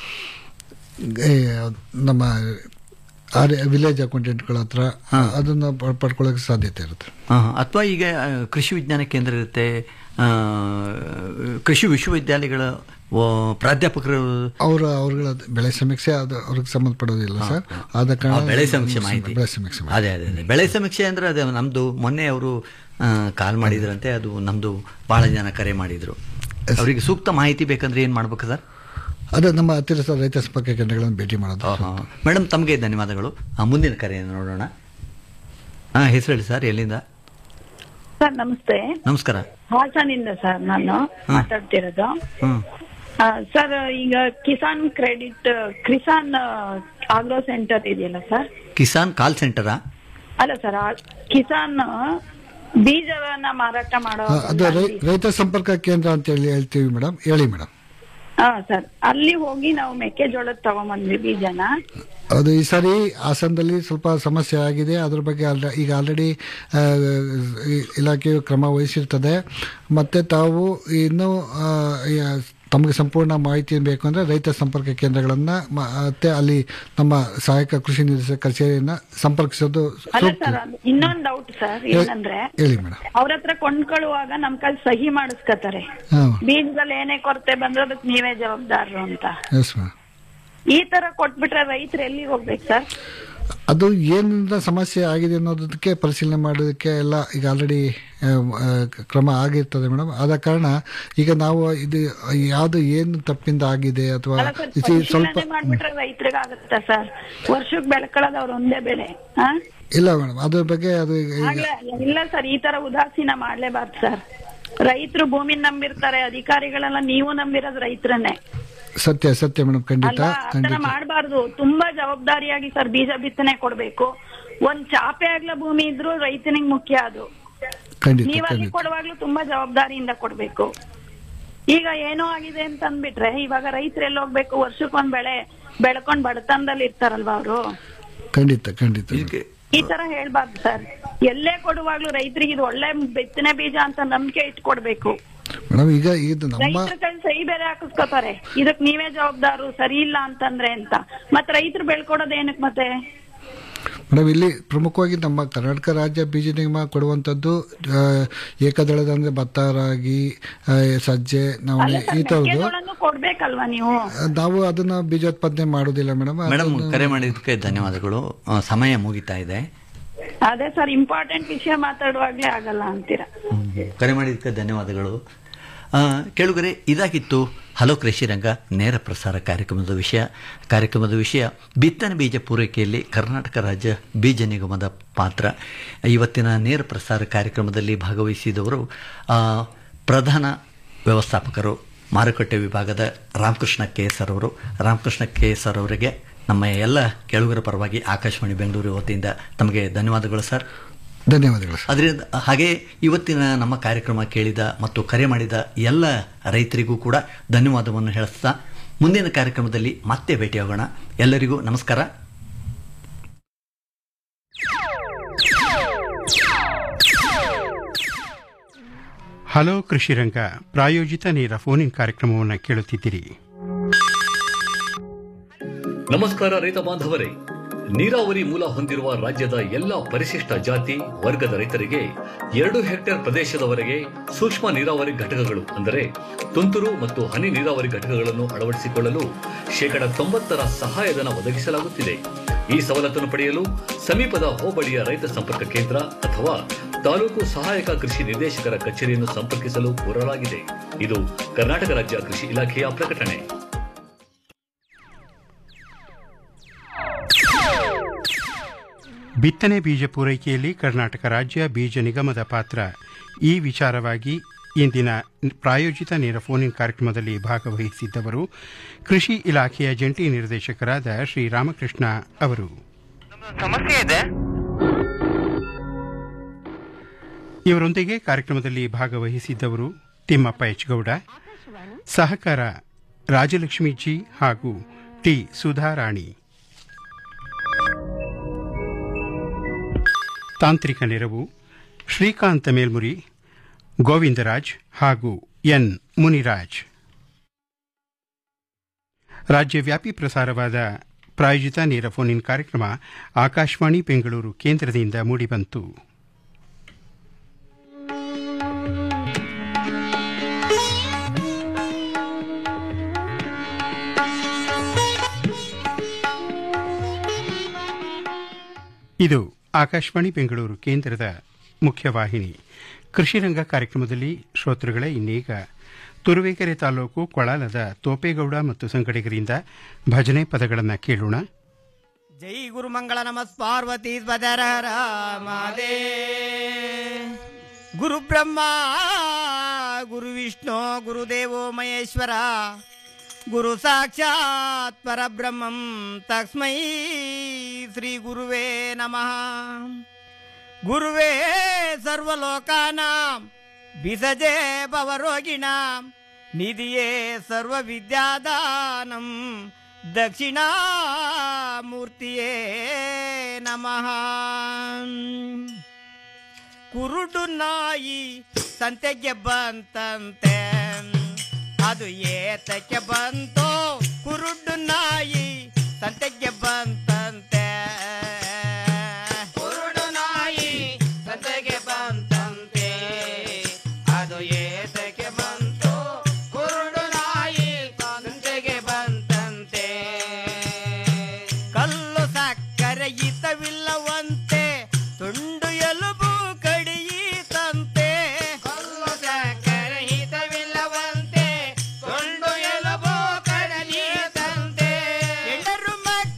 ಏ, ನಮ್ಮ ವಿಲೇಜ್ ಅಕೌಂಟೆಂಟ್ಗಳ ಹತ್ರ ಅದನ್ನ ಪ- ಪಡ್ಕೊಳ್ಳೋಕೆ ಸಾಧ್ಯತೆ ಇರುತ್ತೆ ಅಥವಾ ಈಗ ಆ, ಕೃಷಿ ವಿಜ್ಞಾನ ಕೇಂದ್ರ ಇರುತ್ತೆ ಆ, ಕೃಷಿ ವಿಶ್ವವಿದ್ಯಾಲಯಗಳ ಆ, ಪ್ರಾಧ್ಯಾಪಕರು ಅವರ ಅವ್ರಗಳ ಬೆಳೆ ಸಮೀಕ್ಷೆ ಅದು ಅವ್ರಿಗೆ ಸಂಬಂಧಪಡೋದಿಲ್ಲ ಸರ್ ಆದ ಆ, ಕಾರಣ ಬೆಳೆ ಸಮೀಕ್ಷೆ ಮಾಹಿತಿ ಬೆಳೆ ಸಮೀಕ್ಷೆ ಅದೇ ಅದೇ ಅದೇ ಬೆಳೆ ಸಮೀಕ್ಷೆ ಅಂದ್ರೆ ಅದೇ ನಮ್ದು ಮೊನ್ನೆ ಅವರು ಕಾಲ್ ಮಾಡಿದ್ರಂತೆ ಅದು ನಮ್ದು ಬಹಳ ಜನ ಕರೆ ಮಾಡಿದ್ರು ಅವರಿಗೆ ಸೂಕ್ತ ಮಾಹಿತಿ ಬೇಕಂದ್ರೆ ಏನ್ ಮಾಡ್ಬೇಕು ಸರ್ ಅದೇ ನಮ್ಮ ಹತ್ತಿರ ರೈತ ಸಂಪರ್ಕ ಕೇಂದ್ರಗಳನ್ನು ಭೇಟಿ ಮಾಡೋದು ಮೇಡಮ್ ತಮಗೆ ಧನ್ಯವಾದಗಳು ಆ, ಮುಂದಿನ ಕರೆಯನ್ನು ನೋಡೋಣ ಹಾ ಹೆಸರು ಹೇಳಿ ಸರ್ ಎಲ್ಲಿಂದ ಸರ್ ನಮಸ್ತೆ ನಮಸ್ಕಾರ ಹಾಸನಿಂದ ಸರ್ ನಾನು ಮಾತಾಡ್ತಿರೋದು ಹ್ಮ್ ಆ, ಸರ್ ಈಗ Kisan credit Kisan agro centre ಇದೆಯಲ್ಲ ಸರ್ ಕಿಸಾನ್ ಕಾಲ್ ಸೆಂಟರಾ ಅಲ್ಲ ಸರ್ ಆ ಕಿಸಾನ್ ಬೀಜವನ್ನ ಮಾರಾಟ ಮಾಡೋ ಆ, ಅದು ರೈ- ರೈತ ಸಂಪರ್ಕ ಕೇಂದ್ರ ಅಂತ ಹೇಳಿ ಹೇಳ್ತೀವಿ ಮೇಡಮ್ ಹೇಳಿ ಮೇಡಮ್ ಹಾ ಸರ್ ಅಲ್ಲಿ ಹೋಗಿ ನಾವು ಮೆಕ್ಕೆಜೋಳದ ತಗೊಂಬಂದ್ವಿ ಬೀಜನ ಅದು ಈ ಸಾರಿ ಹಾಸನದಲ್ಲಿ ಸ್ವಲ್ಪ ಸಮಸ್ಯೆ ಆಗಿದೆ ಅದ್ರ ಬಗ್ಗೆ ಆಲ್ರೆ- ಈಗ ಆಲ್ರೆಡಿ ಇಲಾಖೆಯು ಕ್ರಮ ವಹಿಸಿರ್ತದೆ ಮತ್ತೆ ತಾವು ಇನ್ನು ಆ, ಯ- ತಮಗೆ ಸಂಪೂರ್ಣ ಮಾಹಿತಿ ಬೇಕು ಅಂದ್ರೆ ರೈತ ಸಂಪರ್ಕ ಕೇಂದ್ರಗಳನ್ನ ಮ- ಮತ್ತೆ ಅಲ್ಲಿ ನಮ್ಮ ಸಹಾಯಕ ಕೃಷಿ ನಿರ್ದೇಶಕ ಕಚೇರಿಯನ್ನ ಸಂಪರ್ಕಿಸೋದು ಅಲ್ಲ ಸೂಕ್ತ ಸರ್ ಅದು ಇನ್ನೊಂದ್ ಡೌಟ್ ಸರ್ ಏನಂದ್ರೆ ಹೇಳಿ ಮೇಡಮ್ ಅವ್ರ ಹತ್ರ ಕೊಂಡ್ಕೊಳ್ಳುವಾಗ ನಮ್ ಕೈಲಿ ಸಹಿ ಮಾಡಿಸ್ಕೊತಾರೆ ಹಾ ಬೀಜದಲ್ಲಿ ಏನೇ ಕೊರತೆ ಬಂದ್ರೆ ಅದಕ್ಕೆ ನೀವೇ ಜವಾಬ್ದಾರರು ಅಂತ ಎಸ್ ಮೇಡಮ್ ಈ ತರ ಕೊಟ್ಬಿಟ್ರೆ ರೈತರು ಎಲ್ಲಿಗೆ ಹೋಗ್ಬೇಕು ಸರ್ ಅದು ಏನಿಂದ ಸಮಸ್ಯೆ ಆಗಿದೆ ಅನ್ನೋದಕ್ಕೆ ಪರಿಶೀಲನೆ ಮಾಡೋದಕ್ಕೆ ಎಲ್ಲ ಈಗ ಆಲ್ರೆಡಿ ಕ್ರಮ ಆಗಿರ್ತದೆ ಮೇಡಮ್ ಆದ ಕಾರಣ ಈಗ ನಾವು ಇದು ಯಾವ್ದು ಏನು ತಪ್ಪಿಂದ ಆಗಿದೆ ಅಥವಾ ಅಲ್ಲ ಸರ್ ಇದು ಸ್ವಲ್ಪ ಪರಿಶೀಲನೆ ಮಾಡ್ಬಿಟ್ರೆ ರೈತರಿಗೆ ಆಗುತ್ತೆ ಸರ್ ವರ್ಷಕ್ಕೆ ಬೆಳ್ಕೊಳ್ಳೋದು ಅವ್ರ ಒಂದೇ ಬೆಳೆ ಹಾ ಇಲ್ಲ ಮೇಡಮ್ ಅದ್ರ ಬಗ್ಗೆ ಅದು ಈಗ- ಈಗ ಆಗ್ಲೇ ಇಲ್ಲ ಸರ್ ಈ ತರ ಉದಾಸೀನ ಮಾಡ್ಲೇಬಾರ್ದು ಸರ್ ರೈತರು ಭೂಮಿ ನಂಬಿರ್ತಾರೆ ಅಧಿಕಾರಿಗಳೆಲ್ಲ ನೀವು ನಂಬಿರೋದು ರೈತರನ್ನೇ ಸತ್ಯ ಸತ್ಯ ಮೇಡಮ್ ಖಂಡಿತ ಅಲ್ವಾ ಆತರ ಖಂಡಿತ ಮಾಡಬಾರ್ದು ತುಂಬಾ ಜವಾಬ್ದಾರಿಯಾಗಿ ಸರ್ ಬೀಜ ಬಿತ್ತನೆ ಕೊಡ್ಬೇಕು ಒಂದ್ ಚಾಪೆ ಆಗ್ಲ ಭೂಮಿ ಇದ್ರು ರೈತನಿಗೆ ಮುಖ್ಯ ಅದು ಖಂಡಿತ ನೀವ್ ಅಲ್ಲಿ ಖಂಡಿತ ಕೊಡುವಾಗ್ಲೂ ತುಂಬಾ ಜವಾಬ್ದಾರಿಯಿಂದ ಕೊಡ್ಬೇಕು ಈಗ ಏನೋ ಆಗಿದೆ ಅಂತ ಅಂದ್ಬಿಟ್ರೆ ಇವಾಗ ರೈತರು ಎಲ್ಲಿ ಹೋಗ್ಬೇಕು ವರ್ಷಕ್ಕೊಂದ್ ಬೆಳೆ ಬೆಳ್ಕೊಂಡ್ ಬಡತನದಲ್ಲಿ ಇರ್ತಾರಲ್ವಾ ಅವರು ಖಂಡಿತ ಖಂಡಿತ ಈ ತರ ಹೇಳ್ಬಾರ್ದು ಸರ್ ಎಲ್ಲೇ ಕೊಡುವಾಗ್ಲೂ ರೈತರಿಗೆ ಇದು ಒಳ್ಳೆ ಬಿತ್ತನೆ ಬೀಜ ಅಂತ ನಂಬಿಕೆ ಇಟ್ಕೊಡ್ಬೇಕು ಮೇಡಮ್ ಈಗ ಇದು ನಮ್ಮ ರೈತರ ಕೈ ಸಹಿ ಬೇರೆ ಹಾಕಿಸ್ಕೋತಾರೆ ಇದಕ್ ನೀವೇ ಜವಾಬ್ದಾರು ಸರಿ ಇಲ್ಲ ಅಂತಂದ್ರೆ ಅಂತ ಮತ್ ರೈತರು ಬೆಳ್ಕೊಡೋದ್ ಏನಕ್ ಮತ್ತೆ ಮೇಡಮ್ ಇಲ್ಲಿ ಪ್ರಮುಖವಾಗಿ ನಮ್ಮ ಕರ್ನಾಟಕ ರಾಜ್ಯ ಬೀಜ ನಿಗಮ ಕೊಡುವಂಥದ್ದು ಆ, ಏಕದಳದ ಅಂದ್ರೆ ಭತ್ತ ರಾಗಿ ಆ, ಸಜ್ಜೆ ನವಣೆ ಈ ಥರದ್ದು ಮೆಕ್ಕೆಜೋಳನು ಕೊಡ್ಬೇಕಲ್ವಾ ನೀವು ನಾವು ಅದನ್ನ ಬೀಜೋತ್ಪಾದನೆ ಮಾಡೋದಿಲ್ಲ ಮೇಡಮ್ ಮೇಡಮ್ ಕರೆ ಮಾಡಿದ್ದಕ್ಕೆ ಧನ್ಯವಾದಗಳು ಆ, ಸಮಯ ಮುಗಿತಾ ಇದೆ ಅದೇ ಸರ್ ಇಂಪಾರ್ಟೆಂಟ್ ವಿಷಯ ಮಾತಾಡುವಾಗ್ಲೇ ಆಗಲ್ಲ ಅಂತೀರಾ ಕರೆ ಮಾಡಿದ್ದಕ್ಕೆ ಧನ್ಯವಾದಗಳು ಆ, ಕೇಳುಗರೆ ಇದಾಗಿತ್ತು ಹಲೋ ಕೃಷಿ ರಂಗ ನೇರ ಪ್ರಸಾರ ಕಾರ್ಯಕ್ರಮದ ವಿಷಯ ಕಾರ್ಯಕ್ರಮದ ವಿಷಯ ಬಿತ್ತನೆ ಬೀಜ ಪೂರೈಕೆಯಲ್ಲಿ ಕರ್ನಾಟಕ ರಾಜ್ಯ ಬೀಜ ನಿಗಮದ ಪಾತ್ರ ಇವತ್ತಿನ ನೇರ ಪ್ರಸಾರ ಕಾರ್ಯಕ್ರಮದಲ್ಲಿ ಭಾಗವಹಿಸಿದವರು ಆ, ಪ್ರಧಾನ ವ್ಯವಸ್ಥಾಪಕರು ಮಾರುಕಟ್ಟೆ ವಿಭಾಗದ ರಾಮಕೃಷ್ಣ ಕೆ ಎಸ್ ಅವರು ರಾಮಕೃಷ್ಣ ಕೆ ಎಸ್ ಅವರಿಗೆ ನಮ್ಮ ಎಲ್ಲ ಕೇಳುಗರ ಪರವಾಗಿ ಆಕಾಶವಾಣಿ ಬೆಂಗಳೂರು ವತಿಯಿಂದ ತಮಗೆ ಧನ್ಯವಾದಗಳು ಸರ್ ಧನ್ಯವಾದಗಳು ಸರ್ ಅದರಿಂದ ಹಾಗೆ ಇವತ್ತಿನ ನಮ್ಮ ಕಾರ್ಯಕ್ರಮ ಕೇಳಿದ ಮತ್ತು ಕರೆ ಮಾಡಿದ ಎಲ್ಲ ರೈತರಿಗೂ ಕೂಡ ಧನ್ಯವಾದವನ್ನು ಹೇಳಿಸ್ತಾ ಮುಂದಿನ ಕಾರ್ಯಕ್ರಮದಲ್ಲಿ ಮತ್ತೆ ಭೇಟಿಯಾಗೋಣ ಎಲ್ಲರಿಗೂ ನಮಸ್ಕಾರ ಹಲೋ ಕೃಷಿರಂಗ ಪ್ರಾಯೋಜಿತ ನೇರ ಫೋನ್ ಇನ್ ಕಾರ್ಯಕ್ರಮವನ್ನು ಕೇಳುತ್ತಿದ್ದೀರಿ ನಮಸ್ಕಾರ ರೈತ ಬಾಂಧವರೇ ನೀರಾವರಿ ಮೂಲ ಹೊಂದಿರುವ ರಾಜ್ಯದ ಎಲ್ಲಾ ಪರಿಶಿಷ್ಟ ಜಾತಿ ವರ್ಗದ ರೈತರಿಗೆ ಎರಡು ಹೆಕ್ಟೇರ್ ಪ್ರದೇಶದವರೆಗೆ ಸೂಕ್ಷ್ಮ ನೀರಾವರಿ ಘಟಕಗಳು ಅಂದರೆ ತುಂತುರು ಮತ್ತು ಹನಿ ನೀರಾವರಿ ಘಟಕಗಳನ್ನು ಅಳವಡಿಸಿಕೊಳ್ಳಲು ಶೇಕಡ ತೊಂಬತ್ತರ ಸಹಾಯಧನ ಒದಗಿಸಲಾಗುತ್ತಿದೆ ಈ ಸವಲತ್ತನ್ನು ಪಡೆಯಲು ಸಮೀಪದ ಹೋಬಳಿಯ ರೈತ ಸಂಪರ್ಕ ಕೇಂದ್ರ ಅಥವಾ ತಾಲೂಕು ಸಹಾಯಕ ಕೃಷಿ ನಿರ್ದೇಶಕರ ಕಚೇರಿಯನ್ನು ಸಂಪರ್ಕಿಸಲು ಕೋರಲಾಗಿದೆ ಇದು ಕರ್ನಾಟಕ ರಾಜ್ಯ ಕೃಷಿ ಇಲಾಖೆಯ ಪ್ರಕಟಣೆ ಬಿತ್ತನೆ ಬೀಜ ಪೂರೈಕೆಯಲ್ಲಿ ಕರ್ನಾಟಕ ರಾಜ್ಯ ಬೀಜ ನಿಗಮದ ಪಾತ್ರ ಈ ವಿಚಾರವಾಗಿ ಇಂದಿನ ಪ್ರಾಯೋಜಿತ ನೇರ ಫೋನ್ ಇನ್ ಕಾರ್ಯಕ್ರಮದಲ್ಲಿ ಭಾಗವಹಿಸಿದ್ದವರು ಕೃಷಿ ಇಲಾಖೆಯ ಜಂಟಿ ನಿರ್ದೇಶಕರಾದ ಶ್ರೀ ರಾಮಕೃಷ್ಣ ಅವರು ಸಮಸ್ಯೆ ಇದೆ ಇವರೊಂದಿಗೆ ಕಾರ್ಯಕ್ರಮದಲ್ಲಿ ಭಾಗವಹಿಸಿದ್ದವರು ತಿಮ್ಮಪ್ಪ ಎಚ್ ಗೌಡ ಸಹಕಾರ ರಾಜಲಕ್ಷ್ಮಿ ಜಿ ಹಾಗೂ ಟಿ ಸುಧಾರಾಣಿ ತಾಂತ್ರಿಕ ನೆರವು ಶ್ರೀಕಾಂತ ಮೇಲ್ಮುರಿ ಗೋವಿಂದರಾಜ್ ಹಾಗೂ ಎನ್ ಮುನಿರಾಜ್ ರಾಜ್ಯವ್ಯಾಪಿ ಪ್ರಸಾರವಾದ ಪ್ರಾಯೋಜಿತ ನೇರ ಫೋನ್ ಇನ್ ಕಾರ್ಯಕ್ರಮ ಆಕಾಶವಾಣಿ ಬೆಂಗಳೂರು ಕೇಂದ್ರದಿಂದ ಮೂಡಿಬಂತು ಇದು ಆಕಾಶವಾಣಿ ಬೆಂಗಳೂರು ಕೇಂದ್ರದ ಮುಖ್ಯವಾಹಿನಿ ಕೃಷಿರಂಗ ಕಾರ್ಯಕ್ರಮದಲ್ಲಿ ಶ್ರೋತೃಗಳೇ ಇನ್ನೀಗ ತುರುವೇಕೆರೆ ತಾಲೂಕು ಕೊಳಲದ ತೋಪೇಗೌಡ ಮತ್ತು ಸಂಗಡಿಗರಿಂದ ಭಜನೆ ಪದಗಳನ್ನು ಕೇಳೋಣ ಜೈ ಗುರುಮಂಗಳ ನಮಃ ಪಾರ್ವತಿ ಸ್ವದರ ರಾಮದೇ ಗುರು ಬ್ರಹ್ಮ ಗುರು ವಿಷ್ಣು ಗುರುದೇವೋ ಮಹೇಶ್ವರ ಗುರು ಸಾಕ್ಷಾತ್ ಪರಬ್ರಹ್ಮಂ ತಸ್ಮೈ ಶ್ರೀ ಗುರುವೇ ನಮಃ ಗುರುವೇ ಸರ್ವಲೋಕಾನಾಂ ಬಿಸಜೆ ಭವರೋಗಿಣಾಂ ನಿಧಿಯೇ ಸರ್ವವಿದ್ಯಾದಾನಂ ದಕ್ಷಿಣಾಮೂರ್ತಿಯೇ ನಮಃ ಕುರುಡು ನಾಯಿ ಸಂತೆಗೆ ಬಂತಂತೆ ಅದು ಏತಕ್ಕೆ ಬಂತೋ ಕುರುಡು ನಾಯಿ ಸಂತೆಗೆ ಬಂತಂತೆ ಕುರುಡು ನಾಯಿ ಸಂತೆಗೆ ಬಂತಂತೆ ಅದು ಏತಕ್ಕೆ ಬಂತೋ ಕುರುಡು ನಾಯಿ ಸಂತೆಗೆ ಬಂತಂತೆ ಕಲ್ಲು ಸಕ್ಕರೆ ಹಿತವಿಲ್ಲವಂತೆ ತುಂಡು ಎಲುಬು ಕಡಿಯಿತಂತೆ ಕಲ್ಲು ಸಕ್ಕರೆ ಹಿತವಿಲ್ಲವಂತೆ ತುಂಡು ಎಲುಬು ಕಡಿಯಿತಂತೆ ಎಂಡರು ಮಕ್ಕ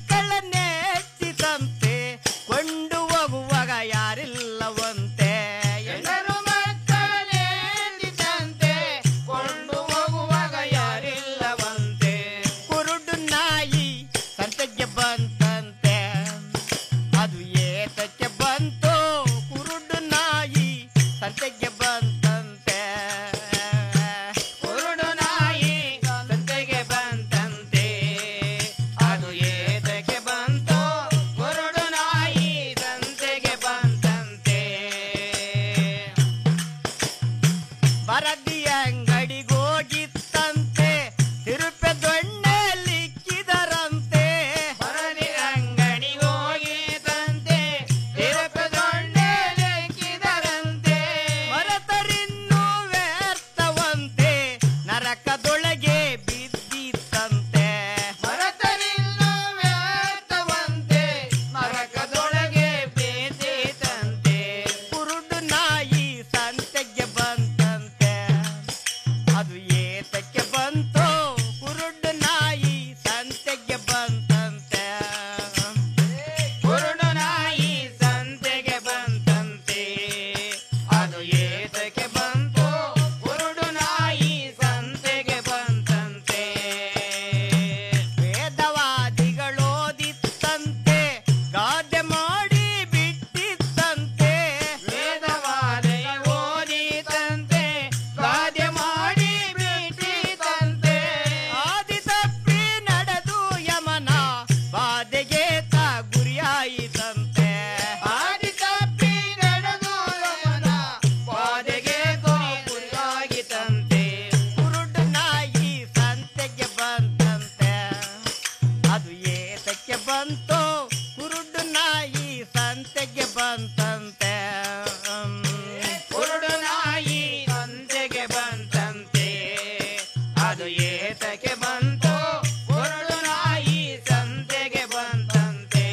ಏತಕ್ಕೆ ಬಂತು ಕುರುಡು ನಾಯಿ ಸಂತೆಗೆ ಬಂತಂತೆ ಕುರುಡು ನಾಯಿ ಸಂತೆಗೆ ಬಂತಂತೆ ಅದು ಏತಕ್ಕೆ ಬಂತು ಕುರುಡು ನಾಯಿ ಸಂತೆಗೆ ಬಂತಂತೆ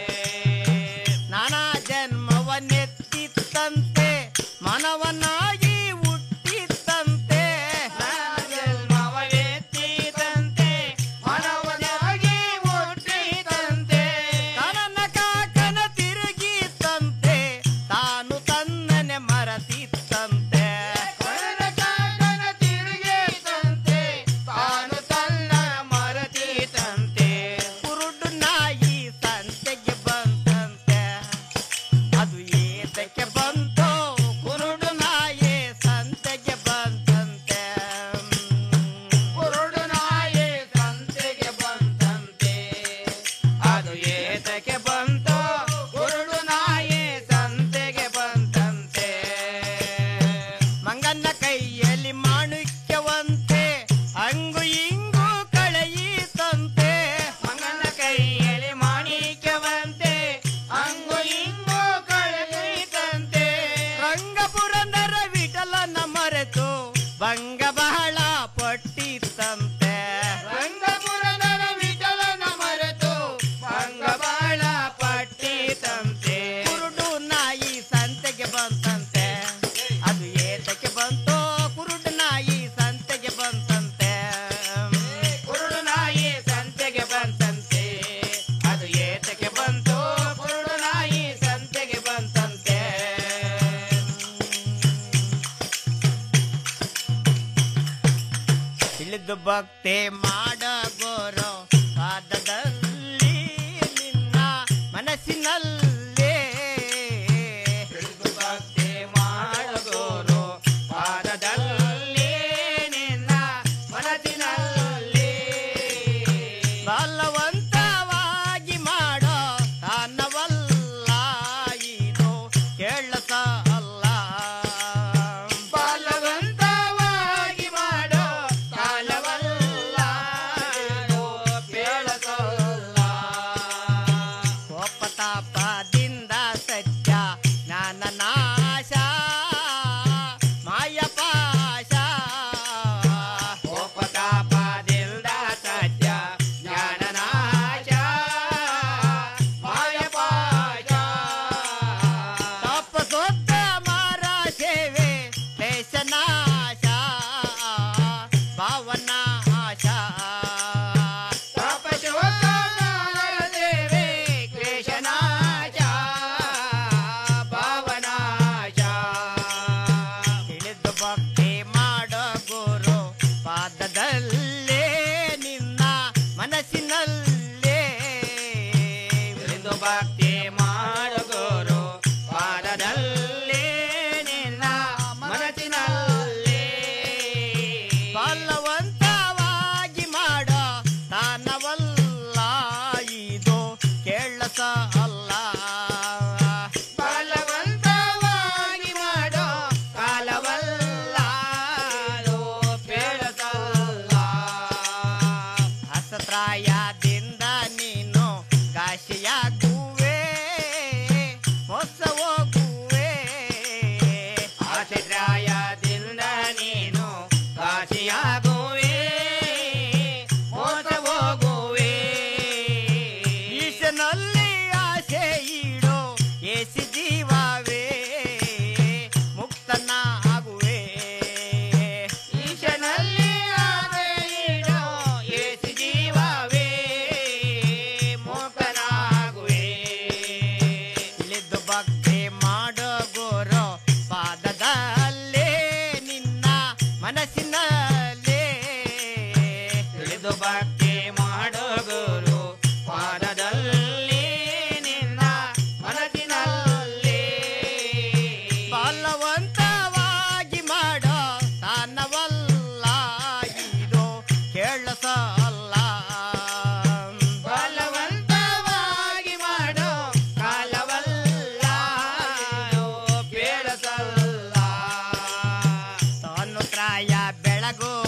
ನಾನಾ ಜನ್ಮವನ್ನೆತ್ತಿತ್ತಂತೆ ಮನವನಾಗಿ ಹುಟ್ಟಿತ್ತಂತೆ ನಾನಾ ಜನ್ಮವನ್ನೆತ್ತಿತ್ತಂತೆ ಮನವನಾಗಿ ಹುಟ್ಟಿತ್ತಂತೆ ತನ್ನ ಕಾಕನ ತಿರುಗಿತ್ತಂತೆ ತಾನು ತನ್ನನೆ ಮರತಿತ್ತಂತೆ ತನ್ನ ಕಾಕನ ತಿರುಗಿತ್ತಂತೆ ತಾನು ತನ್ನ ಮರತಿತ್ತಂತೆ ಕುರುಡು ನಾಯಿ ಸಂತೆಗೆ ಬಂತಂತೆ ಅದು ಏತಕ್ಕೆ ಬಂತು ಕುರುಡು ನಾಯಿ ಸಂತೆಗೆ ಬಂತಂತೆ ಕುರುಡು ನಾಯಿ ಸಂತೆಗೆ ಬಂತಂತೆ ಅದು ಏತಕ್ಕೆ ಬಂತು ಕುರುಡು ನಾಯಿ ಸಂತೆಗೆ ಬಂತಂತೆ ಮಂಗನ ಕೈಯಲ್ಲಿ ಮಾಣಿಕ್ಯವಂತೆ ಹಂಗು ಇಂಗು ಕಳೆಯಿತಂತೆ ಮಂಗನ ಕೈಯಲ್ಲಿ ಮಾಣಿಕ್ಯವಂತೆ ಹಂಗು ಇಂಗು ಕಳೆಯಿತಂತೆ ರಂಗಪುರಂದರ ವಿಠಲನ ಮರೆತು ಭಂಗ ಬಹಳ ಪಟ್ಟಿತ್ತಂತೆ ರಂಗಪುರಂದರ ವಿಠಲನ ಮರೆತು ಭಂಗ ಬಹಳ ಪಟ್ಟಿತ್ತಂತೆ ಕುರುಡು ನಾಯಿ ಸಂತೆಗೆ ಬಂತಂತೆ ಅದು ಏತಕ್ಕೆ ಬಂತು ಕುರುಡು ನಾಯಿ ಸಂತೆಗೆ ಬಂತಂತೆ ಕುರುಡು ನಾಯಿ ಸಂತೆಗೆ ಬಂತಂತೆ ಅದು ಏತಕ್ಕೆ ಬಂತು ಕುರುಡು ನಾಯಿ ಸಂತೆಗೆ ಬಂತಂತೆ ತಿಳಿದು ಭಕ್ತಿ ಮಾಡಗೋರೋ ಪಾದದಲ್ಲಿ ನಿನ್ನ ಮನಸ್ಸಿನಲ್ಲೇ ತಿಳಿದು ಭಕ್ತಿ ಮಾಡಗೋರೋ ಪಾದದಲ್ಲಿ ನಿನ್ನ ಮನಸ್ಸಿನಲ್ಲಿ ಬಲವಂತವಾಗಿ ಮಾಡೋ ತಾನವಲ್ಲ ಇದು ಕೇಳಸ ಅಲ್ಲ ಬಲವಂತವಾಗಿ ಮಾಡೋ ಕಾಲವಲ್ಲ ಇದು ಕೇಳಸಲ್ಲ ಕೋಪತಾಪದಿಂದ ಸತ್ಯ ಜ್ಞಾನ ನಾಶ ಮಾಯ ಪಾಶ ಕೋಪತಾಪದಿಂದ ಸತ್ಯ ಜ್ಞಾನ ನಾಶ ಮಾಯ ಪಾಶ ತಪಸೋತ್ತ ಮಾರ ಸೇವೆ ದೇಶನಾಶ ಭಾವನಾಶ ತಪಸೋತ್ತ ಮಾರ ಸೇವೆ ಕ್ಲೇಶನಾಶ ಭಾವನಾಶ ತಿಳಿದು ಭಕ್ತಿ ಮಾಡೋ ಗುರು ಪಾದದಲ್ಲೇ ನಿನ್ನ ಮನಸ್ಸಿನಲ್ಲೇ ತಿಳಿದು ಭಕ್ತಿ ಮಾಡೋ ಗುರು ಪಾದದಲ್ಲೇ ನಿನ್ನ ಮನಸ್ಸಿನಲ್ಲೇ ಬಲವಂತವಾಗಿ ಮಾಡೋ ತಾನವಲ್ಲ ಇದು ಕೇಳಸ ಅಲ್ಲ ಬಲವಂತವಾಗಿ ಮಾಡೋ ಕಾಲವಲ್ಲ ಇದು ಕೇಳಸಲ್ಲ ಹಸತ್ರಾಯದಿಂದ ನೀನು ಕಾಶಿಯಾಗುವೆ ಹೊಸ ಹೋಗುವೆ ಹಸತ್ರಾಯದಿಂದ ನೀನು ಕಾಶಿಯಾಗುವೆ ಮೋಸ ಹೋಗುವೆ ಈಶನಲ್ಲಿ ಆಸೆ ಇಡೋ ಏಸಿ ಜೀವವೇ ಮುಕ್ತನ ಆಗುವೆ ಈಶನಲ್ಲಿ ಆಸೆ ಇಡೋ ಏಸಿ ಜೀವವೇ ಮುಕ್ತನಾಗುವೆ ತಿಳಿದು ಭಕ್ತಿ ಮಾಡೋ ಗುರು ಪಾದದಲ್ಲೇ ನಿನ್ನ ಮನಸ್ಸಿನಲ್ಲೇ ತಿಳಿದು ಭಕ್ತಿ ಮಾಡೋ ಗುರು ಪಾದದಲ್ಲಿ ನಿನ್ನ ಮನಸ್ಸಿನಲ್ಲಿ ಬಲವಂತವಾಗಿ ಮಾಡೋ ತಾನವಲ್ಲ ಇದು ಕೇಳಸ ಅಲ್ಲ ಬಲವಂತವಾಗಿ ಮಾಡೋ ಕಾಲವಲ್ಲ ಇದು ಕೇಳಸಲ್ಲ ತಾನು ತ್ರಾಯ ಬೆಳಗು